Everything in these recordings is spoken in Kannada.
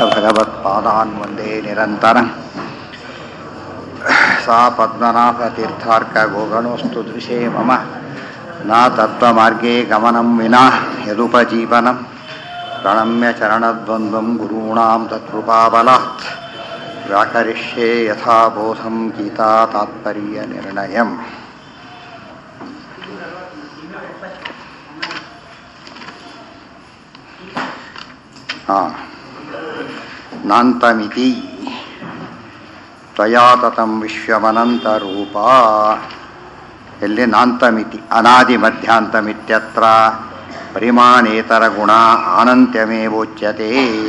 भगवत्पादान् वन्दे निरन्तरम् सा पद्मनाभतीर्थार्कगोगणोऽस्तु दृशे मम न तत्त्वमार्गे गमनं विना यदुपजीवनं प्रणम्य चरणद्वन्द्वं गुरूणां तत्कृपाबलात् व्याकरिष्ये यथा बोधं गीता तात्पर्यनिर्णयम् ಹಾಂ ನಾಂತಮಿತಿ ತ್ವಯಾ ತತಂ ವಿಶ್ವಮನಂತರೂಪ ಎಲ್ಲಿ ನಾಂತಮಿತಿ ಅನಾದಿ ಮಧ್ಯಾಂತಮಿತ್ಯತ್ರ ಪರಿಮಾಣೇತರ ಗುಣ ಅನಂತ್ಯಮೇವೋಚ್ಯತೆ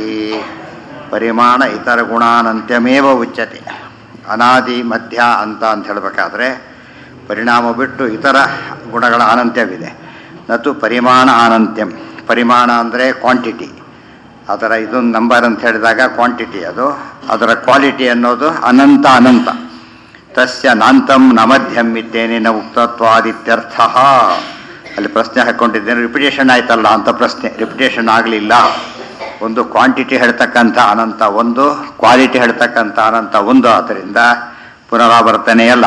ಪರಿಮಾಣ ಇತರ ಗುಣಾನಂತ್ಯಮೇವ ಉಚ್ಯತೆ ಅನಾದಿ ಮಧ್ಯ ಅಂತ ಅಂತ ಹೇಳಬೇಕಾದ್ರೆ ಪರಿಣಾಮ ಬಿಟ್ಟು ಇತರ ಗುಣಗಳ ಅನಂತ್ಯವಿದೆ ನತು ಪರಿಮಾಣ ಅನಂತ್ಯಂ ಪರಿಮಾಣ ಅಂದರೆ ಕ್ವಾಂಟಿಟಿ ಅದರ ಇದೊಂದು ನಂಬರ್ ಅಂತ ಹೇಳಿದಾಗ ಕ್ವಾಂಟಿಟಿ ಅದು ಅದರ ಕ್ವಾಲಿಟಿ ಅನ್ನೋದು ಅನಂತ ಅನಂತ ತಸ್ಯ ನಾಂತಂ ನ ಮಧ್ಯಂ ಇದ್ದೇನೆ ನ ಉಕ್ತತ್ವಾದಿತ್ಯರ್ಥ ಅಲ್ಲಿ ಪ್ರಶ್ನೆ ಹಾಕ್ಕೊಂಡಿದ್ದೇನೆ ರಿಪಿಟೇಷನ್ ಆಯ್ತಲ್ಲ ಅಂತ ಪ್ರಶ್ನೆ ರಿಪಿಟೇಷನ್ ಆಗಲಿಲ್ಲ ಒಂದು ಕ್ವಾಂಟಿಟಿ ಹೇಳ್ತಕ್ಕಂಥ ಅನಂತ ಒಂದು ಕ್ವಾಲಿಟಿ ಹೇಳ್ತಕ್ಕಂಥ ಅನಂತ ಒಂದು ಆದ್ದರಿಂದ ಪುನರಾವರ್ತನೆಯಲ್ಲ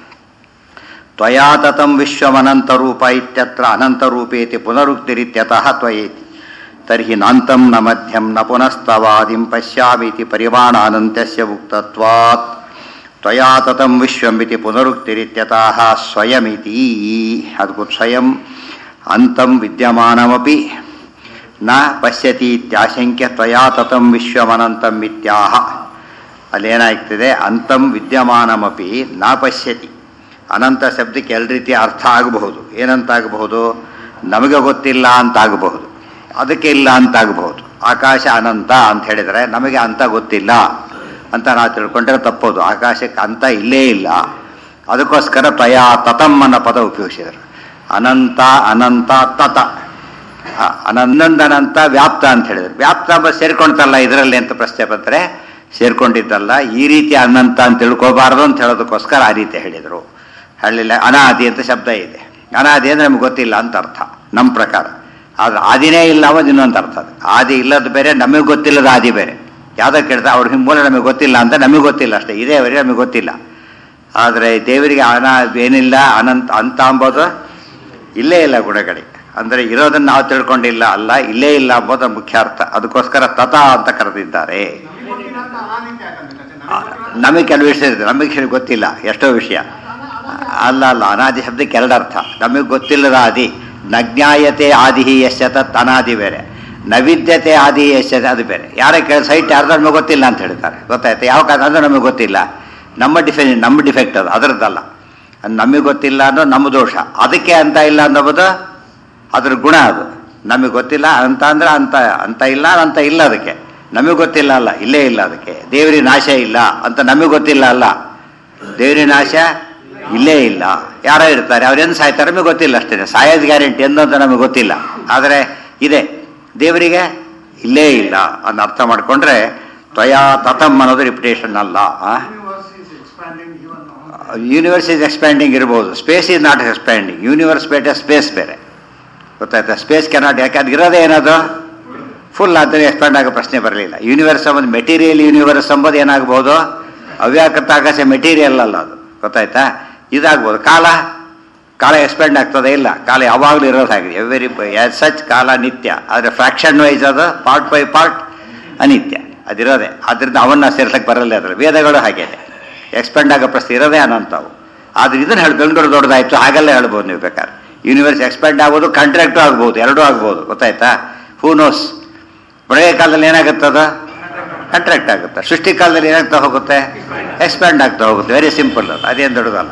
ತ್ವಯಾ ತತಂ ವಿಶ್ವಮನಂತರೂಪ ಇತ್ಯತ್ರ ಅನಂತರೂಪೇತಿ ಪುನರುಕ್ತಿರಿತ್ಯತಃ ತ್ವಯೇತಿ ತರ್ಹಿ ನಾಂತಂ ನ ಮಧ್ಯಂ ನ ಪುನಸ್ತವಾದಿಂ ಪಶ್ಯಾಮೀತಿ ಪರಿಮಾಣಾನಂತ್ಯಸ್ಯ ಉಕ್ತತ್ವಾತ್ ತ್ವಯಾ ತತಂ ವಿಶ್ವಮಿತಿ ಪುನರುಕ್ತಿರಿತ್ಯತಃ ಸ್ವಯಮಿತಿ ಅದಕ್ಕೂ ಸ್ವಯಂ ಅಂತಂ ವಿದ್ಯಮಾನಮಪಿ ನ ಪಶ್ಯತಿ ಇತ್ಯಾಶಂಕ್ಯ ತ್ವಯಾ ತತಂ ವಿಶ್ವಮನಂತಂ ಇತ್ಯಾಹ ಅಲ್ಲೇನಾಗ್ತಿದೆ ಅಂತಂ ವಿದ್ಯಮಾನಮಪಿ ನ ಪಶ್ಯತಿ ಅನಂತ ಶಬ್ದಕ್ಕೆ ಎಲ್ಲ ರೀತಿಯ ಅರ್ಥ ಆಗಬಹುದು ಏನಂತ ಆಗಬಹುದು ನಮಗೆ ಗೊತ್ತಿಲ್ಲ ಅಂತ ಆಗಬಹುದು ಅದಕ್ಕೆ ಇಲ್ಲ ಅಂತ ಆಗಬಹುದು ಆಕಾಶ ಅನಂತ ಅಂತ ಹೇಳಿದರೆ ನಮಗೆ ಅಂತ ಗೊತ್ತಿಲ್ಲ ಅಂತ ನಾವು ತಿಳ್ಕೊಂಡ್ರೆ ತಪ್ಪೋದು ಆಕಾಶಕ್ಕೆ ಅಂತ ಇಲ್ಲೇ ಇಲ್ಲ ಅದಕ್ಕೋಸ್ಕರ ತ್ವಯಾ ತತಂ ಅನ್ನೋ ಪದ ಉಪಯೋಗಿಸಿದರು ಅನಂತ ಅನಂತ ತತ ಅನಂದನಂತ ವ್ಯಾಪ್ತ ಅಂತ ಹೇಳಿದ್ರು ವ್ಯಾಪ್ತ ಎಂಬ ಸೇರ್ಕೊಂತಲ್ಲ ಇದರಲ್ಲಿ ಅಂತ ಪ್ರಶ್ನೆ ಬಂದರೆ ಸೇರ್ಕೊಂಡಿದ್ದಲ್ಲ ಈ ರೀತಿ ಅನಂತ ಅಂತ ತಿಳ್ಕೋಬಾರ್ದು ಅಂತ ಹೇಳೋದಕ್ಕೋಸ್ಕರ ಆ ರೀತಿ ಹೇಳಿದರು ಹಳ್ಳಿಲ್ಲ ಅನಾದಿ ಅಂತ ಶಬ್ದ ಇದೆ ಅನಾದಿ ಅಂದರೆ ನಮ್ಗೆ ಗೊತ್ತಿಲ್ಲ ಅಂತ ಅರ್ಥ ನಮ್ಮ ಪ್ರಕಾರ ಆದ್ರೆ ಆದಿನೇ ಇಲ್ಲ ಅನ್ನೋದು ಇನ್ನೊಂದು ಅರ್ಥ ಅದು ಆದಿ ಇಲ್ಲದ ಬೇರೆ ನಮಗೆ ಗೊತ್ತಿಲ್ಲದ ಆದಿ ಬೇರೆ ಯಾವುದೋ ಕೇಳ್ತಾ ಅವ್ರ ಮೂಲ ನಮಗೆ ಗೊತ್ತಿಲ್ಲ ಅಂತ ನಮಗೆ ಗೊತ್ತಿಲ್ಲ ಅಷ್ಟೇ ಇದೇ ಅವರಿಗೆ ನಮಗೆ ಗೊತ್ತಿಲ್ಲ ಆದರೆ ದೇವರಿಗೆ ಅನಾ ಏನಿಲ್ಲ ಅನಂತ ಅಂತ ಅಂಬೋದು ಇಲ್ಲೇ ಇಲ್ಲ ಗುಣಗಳಿಗೆ ಅಂದರೆ ಇರೋದನ್ನು ನಾವು ತಿಳ್ಕೊಂಡಿಲ್ಲ ಅಲ್ಲ ಇಲ್ಲೇ ಇಲ್ಲ ಅಂಬೋದು ಮುಖ್ಯ ಅರ್ಥ ಅದಕ್ಕೋಸ್ಕರ ತತ ಅಂತ ಕರೆದಿದ್ದಾರೆ ನಮಗೆ ಕೆಲವು ವಿಷಯ ಇದೆ ನಮಗೆ ಗೊತ್ತಿಲ್ಲ ಎಷ್ಟೋ ವಿಷಯ ಅಲ್ಲ ಅಲ್ಲ ಅನಾದಿ ಶಬ್ದಕ್ಕೆ ಎರಡು ಅರ್ಥ ನಮಗೆ ಗೊತ್ತಿಲ್ಲದ ಆದಿ ನಜ್ಞಾಯತೆ ಆದಿ ಯಶ್ಯತ ಅನಾದಿ ಬೇರೆ ನವಿದ್ಯತೆ ಆದಿ ಯಶ್ಯತೆ ಅದು ಬೇರೆ ಯಾರ ಕೇಳ ಸೈಟ್ ಯಾರ್ದು ನಮಗೆ ಗೊತ್ತಿಲ್ಲ ಅಂತ ಹೇಳ್ತಾರೆ ಗೊತ್ತಾಯ್ತು ಯಾವ ಕಾರಣ ಅಂದ್ರೆ ನಮಗೆ ಗೊತ್ತಿಲ್ಲ ನಮ್ಮ ಡಿಫೆ ನಮ್ಮ ಡಿಫೆಕ್ಟ್ ಅದು ಅದರದ್ದಲ್ಲ ನಮಗೆ ಗೊತ್ತಿಲ್ಲ ಅನ್ನೋ ನಮ್ಮ ದೋಷ ಅದಕ್ಕೆ ಅಂತ ಇಲ್ಲ ಅನ್ನೋದು ಅದ್ರ ಗುಣ ಅದು ನಮಗೆ ಗೊತ್ತಿಲ್ಲ ಅಂತ ಅಂದ್ರೆ ಅಂತ ಅಂತ ಇಲ್ಲ ಅಂತ ಇಲ್ಲ ಅದಕ್ಕೆ ನಮಗೆ ಗೊತ್ತಿಲ್ಲ ಅಲ್ಲ ಇಲ್ಲೇ ಇಲ್ಲ ಅದಕ್ಕೆ ದೇವರಿ ನಾಶ ಇಲ್ಲ ಅಂತ ನಮಗೆ ಗೊತ್ತಿಲ್ಲ ಅಲ್ಲ ದೇವರಿ ನಾಶ ಇಲ್ಲೇ ಇಲ್ಲ ಯಾರೋ ಇರ್ತಾರೆ ಅವ್ರೇನು ಸಾಯ್ತಾರೆ ನಮಗೆ ಗೊತ್ತಿಲ್ಲ ಅಷ್ಟೇ ಸಾಯೋದು ಗ್ಯಾರಂಟಿ ಎಂದು ಅಂತ ನಮಗೆ ಗೊತ್ತಿಲ್ಲ ಆದರೆ ಇದೆ ದೇವರಿಗೆ ಇಲ್ಲೇ ಇಲ್ಲ ಅಂತ ಅರ್ಥ ಮಾಡಿಕೊಂಡ್ರೆ ತ್ವಯಾ ತತಂ ಅನ್ನೋದು ರಿಪಿಟೇಷನ್ ಅಲ್ಲ ಯೂನಿವರ್ಸ್ ಇಸ್ ಎಕ್ಸ್ಪ್ಯಾಂಡಿಂಗ್ ಇರ್ಬೋದು space is not expanding universe ಬೇಟೆ ಸ್ಪೇಸ್ ಬೇರೆ ಗೊತ್ತಾಯ್ತಾ ಸ್ಪೇಸ್ ಕೆನಾಟ್ ಯಾಕಂದ್ರೆ ಇರೋದೇ ಏನದು ಫುಲ್ ಆದರೆ ಎಕ್ಸ್ಪ್ಯಾಂಡ್ ಆಗೋ ಪ್ರಶ್ನೆ ಬರಲಿಲ್ಲ ಯೂನಿವರ್ಸ್ ಎಂಬುದು ಮೆಟೀರಿಯಲ್ ಯೂನಿವರ್ಸ್ ಎಂಬುದು ಏನಾಗ್ಬೋದು ಅವ್ಯಾಕೃತ ಆಕಾಶ ಮೆಟೀರಿಯಲ್ ಅಲ್ಲ ಅದು ಗೊತ್ತಾಯ್ತಾ ಇದಾಗ್ಬೋದು ಕಾಲ ಕಾಲ ಎಕ್ಸ್ಪೆಂಡ್ ಆಗ್ತದೆ ಇಲ್ಲ ಕಾಲ ಯಾವಾಗಲೂ ಇರೋದು ಹಾಗೆ ಎವ್ರಿ ಸಚ್ ಕಾಲ ನಿತ್ಯ ಆದರೆ ಫ್ರಾಕ್ಷನ್ ವೈಸ್ ಅದು ಪಾರ್ಟ್ ಬೈ ಪಾರ್ಟ್ ಅನಿತ್ಯ ಅದಿರೋದೆ ಅದರಿಂದ ಅವನ್ನ ಸೇರ್ಸಕ್ಕೆ ಬರಲ್ಲ ಅದ್ರ ವೇದಗಳು ಹಾಗೇನೆ ಎಕ್ಸ್ಪೆಂಡ್ ಆಗೋ ಪ್ರಶ್ನೆ ಇರೋದೇ ಅನಂತವು ಆದ್ರೆ ಇದನ್ನ ಹೇಳಿ ಬೆಂಗಳೂರು ದೊಡ್ಡದಾಯ್ತು ಹಾಗೆಲ್ಲ ಹೇಳ್ಬೋದು ನೀವು ಬೇಕಾದ್ರೆ ಯೂನಿವರ್ಸ್ ಎಕ್ಸ್ಪೆಂಡ್ ಆಗ್ಬೋದು ಕಾಂಟ್ರಾಕ್ಟು ಆಗ್ಬೋದು ಎರಡೂ ಆಗ್ಬೋದು ಗೊತ್ತಾಯ್ತಾ ಹೂ ನೋಸ್ ಪ್ರಳಯ ಕಾಲದಲ್ಲಿ ಏನಾಗುತ್ತದ ಕಾಂಟ್ರಾಕ್ಟ್ ಆಗುತ್ತೆ ಸೃಷ್ಟಿ ಕಾಲದಲ್ಲಿ ಏನಾಗ್ತಾ ಹೋಗುತ್ತೆ ಎಕ್ಸ್ಪ್ಯಾಂಡ್ ಆಗ್ತಾ ಹೋಗುತ್ತೆ ವೆರಿ ಸಿಂಪಲ್ ಅದು ಅದೇನು ದೊಡ್ಡದಲ್ಲ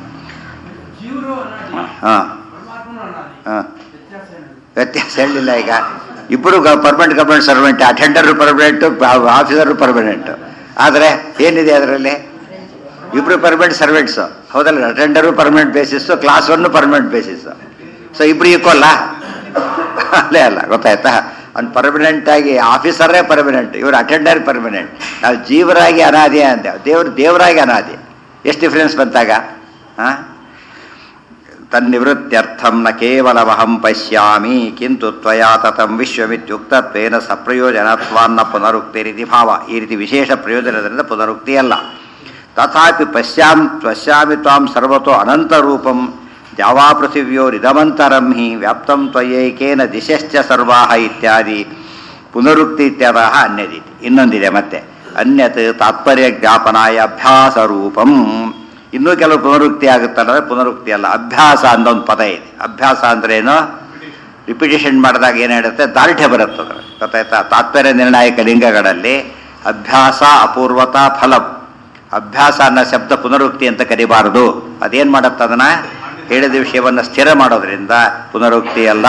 ಹಾಂ ಹಾಂ ವ್ಯತ್ಯಾಸ ಹೇಳಿಲ್ಲ ಈಗ ಇಬ್ಬರು permanent government servant attender permanent officer permanent ಆದರೆ ಏನಿದೆ ಅದರಲ್ಲಿ ಇಬ್ಬರು ಪರ್ಮನೆಂಟ್ ಸರ್ವೆಂಟ್ಸು ಹೌದಲ್ಲ attender permanent basis class one permanent basis so ಇಬ್ರು ಈಕ್ವಲ್ಲ ಅಲ್ಲೇ ಅಲ್ಲ ಗೊತ್ತಾಯ್ತಾ ಅವ್ನು ಪರ್ಮನೆಂಟ್ ಆಗಿ ಆಫೀಸರೇ ಪರ್ಮನೆಂಟ್ ಇವರು ಅಟೆಂಡರ್ ಪರ್ಮನೆಂಟ್ ನಾವು ಜೀವರಾಗಿ ಅನಾದಿ ಅಂತೇವೆ ದೇವರು ದೇವರಾಗಿ ಅನಾದಿ ಎಷ್ಟು ಡಿಫ್ರೆನ್ಸ್ ಬಂತಾಗ ಹಾಂ ತನ್ನಿವೃತ್ತ್ಯರ್ಥಂ ನ ಕೇವಲಮಹಂ ಪಶ್ಯಾಮಿ ಕಿಂತು ತ್ವಯಾ ತತಂ ವಿಶ್ವಮಿತ್ಯುಕ್ತತ್ವೇನ ಸಪ್ರಯೋಜನತ್ವಾನ್ನ ಪುನರುಕ್ತಿರಿತಿ ಭಾವ ಈ ರೀತಿ ವಿಶೇಷ ಪ್ರಯೋಜನದಿಂದ ಪುನರುಕ್ತಿಯಲ್ಲ ತಥಾಪಿ ಪಶ್ಯಾಂ ಪಶ್ಯಾಮಿ ತ್ವಾಂ ಸರ್ವತೋ ಅನಂತರೂಪಂ ದ್ಯಾವಾ ಪೃಥಿವ್ಯೋರಿದಮಂತರಂ ಹಿ ವ್ಯಾಪ್ತಂ ತ್ವಯೈಕೇನ ದಿಶಶ್ಚ ಸರ್ವಾಹ ಇತ್ಯಾದಿ ಪುನರುಕ್ತಿ ಇತ್ಯಾದಹ ಅನ್ಯದಿತಿ ಇನ್ನೊಂದಿದೆ ಮತ್ತೆ ಅನ್ಯತ್ ತಾತ್ಪರ್ಯ ಜ್ಞಾಪನಾಯ ಅಭ್ಯಾಸ ರೂಪಂ ಇನ್ನೂ ಕೆಲವು ಪುನರುಕ್ತಿ ಆಗುತ್ತಲ್ಲ ಪುನರುಕ್ತಿ ಅಲ್ಲ ಅಭ್ಯಾಸ ಅಂತ ಒಂದು ಪದ ಇದೆ ಅಭ್ಯಾಸ ಅಂದ್ರೆ ಏನು ರಿಪಿಟೇಷನ್ ಮಾಡಿದಾಗ ಏನು ಹೇಳುತ್ತೆ ದಾರ್ಢ್ಯ ಬರುತ್ತೆ ಅದರ ಗೊತ್ತಾಯ್ತಾ ತಾತ್ಪರ್ಯ ನಿರ್ಣಾಯಕ ಲಿಂಗಗಳಲ್ಲಿ ಅಭ್ಯಾಸ ಅಪೂರ್ವತ ಫಲಂ ಅಭ್ಯಾಸ ಅನ್ನೋ ಶಬ್ದ ಪುನರುಕ್ತಿ ಅಂತ ಕರಿಬಾರದು ಅದೇನು ಮಾಡುತ್ತೆ ಅದನ್ನ ಹೇಳಿದ ವಿಷಯವನ್ನು ಸ್ಥಿರ ಮಾಡೋದ್ರಿಂದ ಪುನರುಕ್ತಿ ಅಲ್ಲ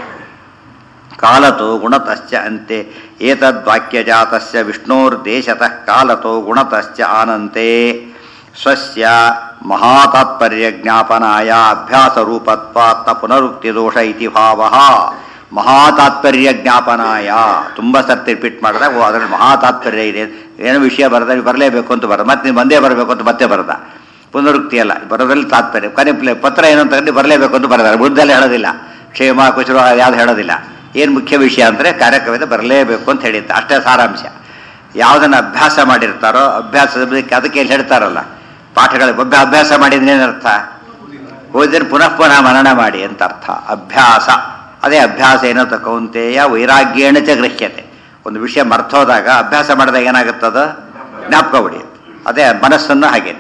ಕಾಲತೋ ಗುಣತಶ್ಚ ಅಂತೆ ಏತದ್ವಾಕ್ಯಜಾತಸ್ಯ ವಿಷ್ಣೋರ್ದೇಶತಃ ಕಾಲತೋ ಗುಣತಶ್ಚ ಆನಂತೆ ಸ್ವಸ್ಯ ಮಹಾತಾತ್ಪರ್ಯ ಜ್ಞಾಪನಾಯ ಅಭ್ಯಾಸ ರೂಪತ್ವಾತ್ತ ಪುನರುಕ್ತಿ ದೋಷ ಇತಿ ಭಾವ ಮಹಾತಾತ್ಪರ್ಯ ಜ್ಞಾಪನಾಯ ತುಂಬ ಸರ್ತಿ ರಿಪೀಟ್ ಮಾಡಿದಾಗ ಓ ಅದರಲ್ಲಿ ಮಹಾತಾತ್ಪರ್ಯ ಇದೆ ಏನೋ ವಿಷಯ ಬರೆದ ಬರಲೇಬೇಕು ಅಂತ ಬರ ಮತ್ತೆ ನೀವು ಬಂದೇ ಬರಬೇಕು ಅಂತ ಮತ್ತೆ ಬರದ ಪುನರುಕ್ತಿ ಅಲ್ಲ ಬರೋದ್ರಲ್ಲಿ ತಾತ್ಪರ್ಯ ಕೊನೆ ಪ್ಲೇ- ಪತ್ರ ಏನು ಅಂತ ಕಂಡು ಬರಲೇಬೇಕು ಅಂತ ಬರೆದಾರೆ ಬುದ್ಧಲ್ಲಿ ಹೇಳೋದಿಲ್ಲ ಕ್ಷೇಮ ಕುಶಲ ಯಾವ್ದು ಹೇಳೋದಿಲ್ಲ ಏನು ಮುಖ್ಯ ವಿಷಯ ಅಂದರೆ ಕಾರ್ಯಕ್ರಮದ ಬರಲೇಬೇಕು ಅಂತ ಹೇಳಿದ್ದ ಅಷ್ಟೇ ಸಾರಾಂಶ ಯಾವುದನ್ನು ಅಭ್ಯಾಸ ಮಾಡಿರ್ತಾರೋ ಅಭ್ಯಾಸದ ಬಗ್ಗೆ ಅದಕ್ಕೆ ಇಲ್ಲಿ ಹೇಳ್ತಾರಲ್ಲ ಪಾಠಗಳಿಗೆ ಒಬ್ಬ ಅಭ್ಯಾಸ ಮಾಡಿದ್ರೆ ಏನರ್ಥ ಓದಿದ್ರೆ ಪುನಃ ಪುನಃ ಮನನ ಮಾಡಿ ಅಂತ ಅರ್ಥ ಅಭ್ಯಾಸ ಅದೇ ಅಭ್ಯಾಸ ಏನೋ ತಕೊಂತೆಯ ವೈರಾಗ್ಯೇಣ ಚ ಗೃಹ್ಯತೆ ಒಂದು ವಿಷಯ ಮರ್ತೋದಾಗ ಅಭ್ಯಾಸ ಮಾಡಿದಾಗ ಏನಾಗುತ್ತದ ಜ್ಞಾಪಕ ಹೊಡೆಯುತ್ತೆ ಅದೇ ಮನಸ್ಸನ್ನು ಹಾಗೆ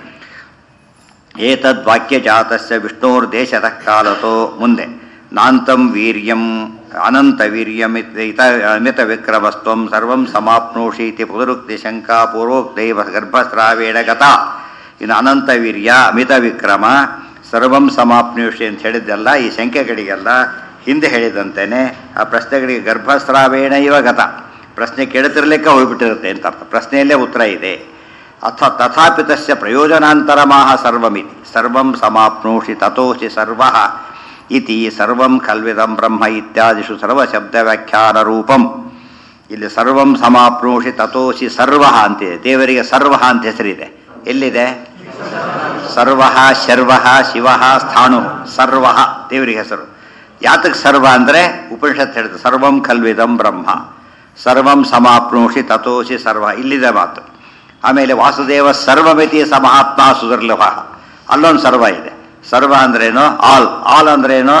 ಏತದ್ ವಾಕ್ಯಜಾತಸ್ಯ ವಿಷ್ಣೋರ್ದೇಶತಃ ಕಾಲತೋ ಮುಂದೆ ನಾಂತಂ ವೀರ್ಯಂ ಅನಂತ ವೀರ್ಯಂ ಇತ ಅಮಿತ ವಿಕ್ರಮಸ್ತ್ವಂ ಸರ್ವಂ ಸಮಾಪ್ನೋಷಿ ಇತಿ ಪುನರುಕ್ತಿ ಶಂಕಾ ಪೂರ್ವೋಕ್ತೈವ ಗರ್ಭಸ್ರಾವೇಣ ಗತ ಇನ್ನು ಅನಂತ ವೀರ್ಯ ಅಮಿತ ವಿಕ್ರಮ ಸರ್ವಂ ಸಮಾಪ್ನೋಷಿ ಅಂತ ಹೇಳಿದ್ದೆಲ್ಲ ಈ ಸಂಖ್ಯೆಗಳಿಗೆಲ್ಲ ಹಿಂದೆ ಹೇಳಿದಂತೆಯೇ ಆ ಪ್ರಶ್ನೆಗಳಿಗೆ ಗರ್ಭಸ್ರಾವೇಣ ಇವ ಗತ ಪ್ರಶ್ನೆ ಕೇಳುತ್ತಿರಲಿಕ್ಕೆ ಹೋಗ್ಬಿಟ್ಟಿರುತ್ತೆ ಅಂತ ಅರ್ಥ ಪ್ರಶ್ನೆಯಲ್ಲೇ ಉತ್ತರ ಇದೆ ಅಥ ತಥಾಪಿ ತಸ್ಯ ಪ್ರಯೋಜನಾಂತರಮಾಹ ಸರ್ವಮಿತಿ ಸರ್ವಂ ಸಮಾಪ್ನೋಷಿ ತಥೋಷಿ ಸರ್ವ ಇತಿ ಸರ್ವಂ ಖಲ್ವಿದಂ ಬ್ರಹ್ಮ ಇತ್ಯಾದಿಷು ಸರ್ವಶಬ್ದ ವ್ಯಾಖ್ಯಾನ ರೂಪಂ ಇಲ್ಲಿ ಸರ್ವಂ ಸಮಾಪ್ನೋಷಿ ತಥೋಷಿ ಸರ್ವ ಅಂತಿದೆ ದೇವರಿಗೆ ಸರ್ವ ಅಂತ ಹೆಸರಿದೆ ಎಲ್ಲಿದೆ ಸರ್ವ ಶರ್ವ ಶಿವ ಸ್ಥಾಣು ಸರ್ವ ದೇವರಿಗೆ ಹೆಸರು ಯಾತಕ್ಕೆ ಸರ್ವ ಅಂದರೆ ಉಪನಿಷತ್ ಹೇಳಿದೆ ಸರ್ವಂ ಖಲ್ವಿದಂ ಬ್ರಹ್ಮ ಸರ್ವಂ ಸಮಾಪ್ನೋಷಿ ತಥೋಷಿ ಸರ್ವ ಇಲ್ಲಿದೆ ಮಾತು ಆಮೇಲೆ ವಾಸುದೇವ ಸರ್ವಮಿತಿ ಸಮಹಾತ್ಮ ಸುದುರ್ಲಭ ಅಲ್ಲೊಂದು ಸರ್ವ ಇದೆ ಸರ್ವ ಅಂದ್ರೇನು ಆಲ್ ಆಲ್ ಅಂದ್ರೇನು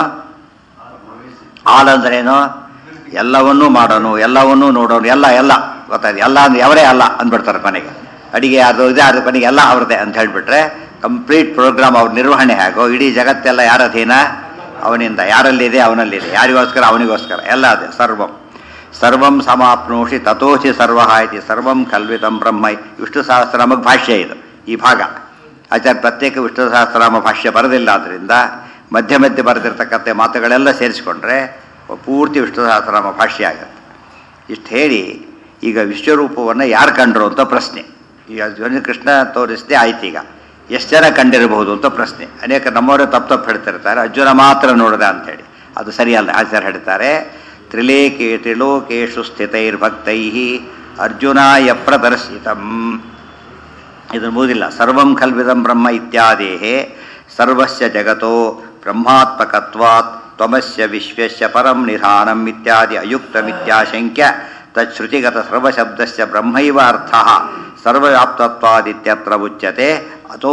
ಆಲ್ ಅಂದ್ರೇನು ಎಲ್ಲವನ್ನೂ ಮಾಡೋನು ಎಲ್ಲವನ್ನೂ ನೋಡೋನು ಎಲ್ಲ ಎಲ್ಲ ಗೊತ್ತಾಯ್ತು ಎಲ್ಲ ಅಂದ್ರೆ ಅವರೇ ಅಲ್ಲ ಅಂದ್ಬಿಡ್ತಾರೆ ಕೊನೆಗೆ ಅಡಿಗೆ ಅದು ಇದೆ ಅದು ಕೊನೆಗೆ ಎಲ್ಲ ಅವ್ರದ್ದೇ ಅಂತ ಹೇಳ್ಬಿಟ್ರೆ ಕಂಪ್ಲೀಟ್ ಪ್ರೋಗ್ರಾಮ್ ಅವ್ರ ನಿರ್ವಹಣೆ ಹೇಗೋ ಇಡೀ ಜಗತ್ತೆಲ್ಲ ಯಾರ ಅಧೀನ ಅವನಿಂದ ಯಾರಲ್ಲಿದೆ ಅವನಲ್ಲಿದೆ ಯಾರಿಗೋಸ್ಕರ ಅವನಿಗೋಸ್ಕರ ಎಲ್ಲ ಅದೇ ಸರ್ವಂ ಸರ್ವಂ ಸಮಾಪ್ನೋಷಿ ತಥೋಷಿ ಸರ್ವ ಇತಿ ಸರ್ವಂ ಕಲ್ವಿತಂ ಬ್ರಹ್ಮ ವಿಷ್ಣು ಸಹಸ್ರನಾಮಕ್ಕೆ ಭಾಷ್ಯ ಇದು ಈ ಭಾಗ ಆಚಾರ್ಯ ಪ್ರತ್ಯೇಕ ವಿಷ್ಣು ಸಹಸ್ರನಾಮ ಭಾಷ್ಯ ಬರೋದಿಲ್ಲ ಆದ್ದರಿಂದ ಮಧ್ಯ ಮಧ್ಯೆ ಬರೆದಿರ್ತಕ್ಕಂಥ ಮಾತುಗಳೆಲ್ಲ ಸೇರಿಸ್ಕೊಂಡ್ರೆ ಪೂರ್ತಿ ವಿಷ್ಣು ಸಹಸ್ರನಾಮ ಭಾಷ್ಯ ಆಗುತ್ತೆ ಇಷ್ಟು ಹೇಳಿ ಈಗ ವಿಶ್ವರೂಪವನ್ನು ಯಾರು ಕಂಡ್ರು ಅಂತ ಪ್ರಶ್ನೆ ಈಗ ಧ್ವನಿ ಕೃಷ್ಣ ತೋರಿಸದೆ ಆಯ್ತು ಈಗ ಎಷ್ಟು ಜನ ಕಂಡಿರಬಹುದು ಅಂತ ಪ್ರಶ್ನೆ ಅನೇಕ ನಮ್ಮವರೇ ತಪ್ಪು ತಪ್ಪು ಹೇಳ್ತಿರ್ತಾರೆ ಅರ್ಜುನ ಮಾತ್ರ ನೋಡಿದ ಅಂಥೇಳಿ ಅದು ಸರಿಯಲ್ಲ ಆಚಾರ್ಯ ಹೇಳ್ತಾರೆ ತ್ರಿಲೇಕೆ ತ್ರಿಲೋಕೇಶು ಸ್ಥಿತೈರ್ಭಕ್ತೈ ಅರ್ಜುನಾಯ ಪ್ರದರ್ಶಿತಂ ಇದನ್ನು ಮುಗಿದಿಲ್ಲ ಸರ್ವಂ ಖಲ್ವಿದಂ ಬ್ರಹ್ಮ ಇತ್ಯಾದೇಹೇ ಸರ್ವಸ್ಯ ಜಗತೋ ಬ್ರಹ್ಮಾತ್ಮಕತ್ವಾತ್ ತ್ವಮಸ್ಯ ವಿಶ್ವಸ್ಯ ಪರಂ ನಿಧಾನಂ ಇತ್ಯಾದಿ ಅಯುಕ್ತಮಿತ್ಯಾಶಂಕ್ಯ ತಚ್ಛ್ರುತಿಗತ ಸರ್ವಶಬ್ದಸ್ಯ ಬ್ರಹ್ಮೈವ ಅರ್ಥಃ ಸರ್ವವ್ಯಾಪ್ತತ್ವಾದಿತ್ಯತ್ರ ಉಚ್ಯತೆ ಅಥೋ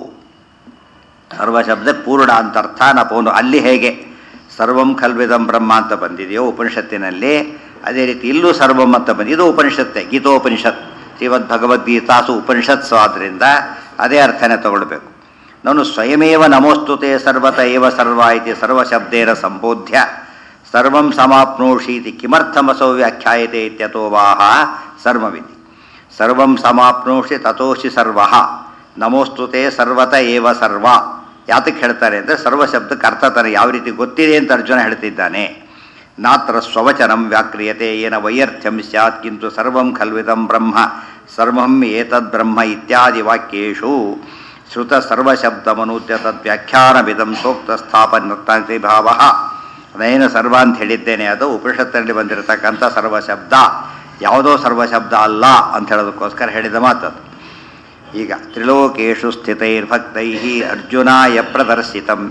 ಸರ್ವಶಬ್ದ ಪೂರ್ಣ ಅಂತ ಅರ್ಥ ನ ಪೂರ್ಣ ಅಲ್ಲಿ ಹೇಗೆ ಸರ್ವಂ ಖಲ್ವಿದಂ ಬ್ರಹ್ಮ ಅಂತ ಬಂದಿದೆಯೋ ಉಪನಿಷತ್ತಿನಲ್ಲಿ ಅದೇ ರೀತಿ ಇಲ್ಲೂ ಸರ್ವಂ ಅಂತ ಬಂದಿದೆ ಇದು ಉಪನಿಷತ್ತೆ ಗೀತೋಪನಿಷತ್ ಶ್ರೀಮದ್ ಭಗವದ್ಗೀತಾಸು ಉಪನಿಷತ್ಸು ಆದ್ದರಿಂದ ಅದೇ ಅರ್ಥನೇ ತಗೊಳ್ಬೇಕು ನಾನು ಸ್ವಯಮೇವ ನಮೋಸ್ತುತೆ ಸರ್ವತ ಏವ ಸರ್ವ ಇತಿ ಸರ್ವಶಬ್ದೇನ ಸಂಬೋಧ್ಯ ಸರ್ವಂ ಸಮಾಪ್ನೋಷಿ ಇತಿ ಕಿಮರ್ಥಮಸೌ ವ್ಯಾಖ್ಯಾಯತೆ ಇತ್ಯತೋ ವಾಹ ಸರ್ವಮಿತಿ ಸರ್ವಂ ಸಮಾಪ್ನೋಷಿ ತಥೋಷಿ ಸರ್ವ ನಮೋಸ್ತುತೆ ಸರ್ವತ ಏವ ಸರ್ವ ಯಾತಕ್ಕೆ ಹೇಳ್ತಾರೆ ಅಂದರೆ ಸರ್ವ ಶಬ್ದಕ್ಕೆ ಅರ್ಥ ತಾನೆ ಯಾವ ರೀತಿ ಗೊತ್ತಿದೆ ಅಂತ ಅರ್ಜುನ ಹೇಳ್ತಿದ್ದಾನೆ ನಾತ್ರ ಸ್ವವಚನಂ ವ್ಯಾಕ್ರಿಯತೆ ಏನ ವೈಯರ್ಥ್ಯಂ ಸ್ಯಾತ್ ಕಿಂತು ಸರ್ವಂ ಖಲ್ವಿದಂ ಬ್ರಹ್ಮ ಸರ್ವಂ ಏತದ್ ಬ್ರಹ್ಮ ಇತ್ಯಾದಿ ವಾಕ್ಯೇಷು ಶ್ರುತ ಸರ್ವಶಬ್ದಮನೂದ್ಯ ತದ್ವ್ಯಾಖ್ಯಾನವಿದಂ ಸೂಕ್ತ ಸ್ಥಾಪನರ್ತಾಂತಿ ಭಾವ ಅದೇನು ಸರ್ವ ಅಂತ ಹೇಳಿದ್ದೇನೆ ಅದು ಉಪನಿಷತ್ತಿನಲ್ಲಿ ಬಂದಿರತಕ್ಕಂಥ ಸರ್ವಶಬ್ದ ಯಾವುದೋ ಸರ್ವಶಬ್ದ ಅಲ್ಲ ಅಂತ ಹೇಳೋದಕ್ಕೋಸ್ಕರ ಹೇಳಿದ ಮಾತದು ಈಗ ತ್ರಿಲೋಕೇಶು ಸ್ಥಿತೈರ್ಭಕ್ತೈ ಅರ್ಜುನಾಯ ಪ್ರದರ್ಶಿತಂ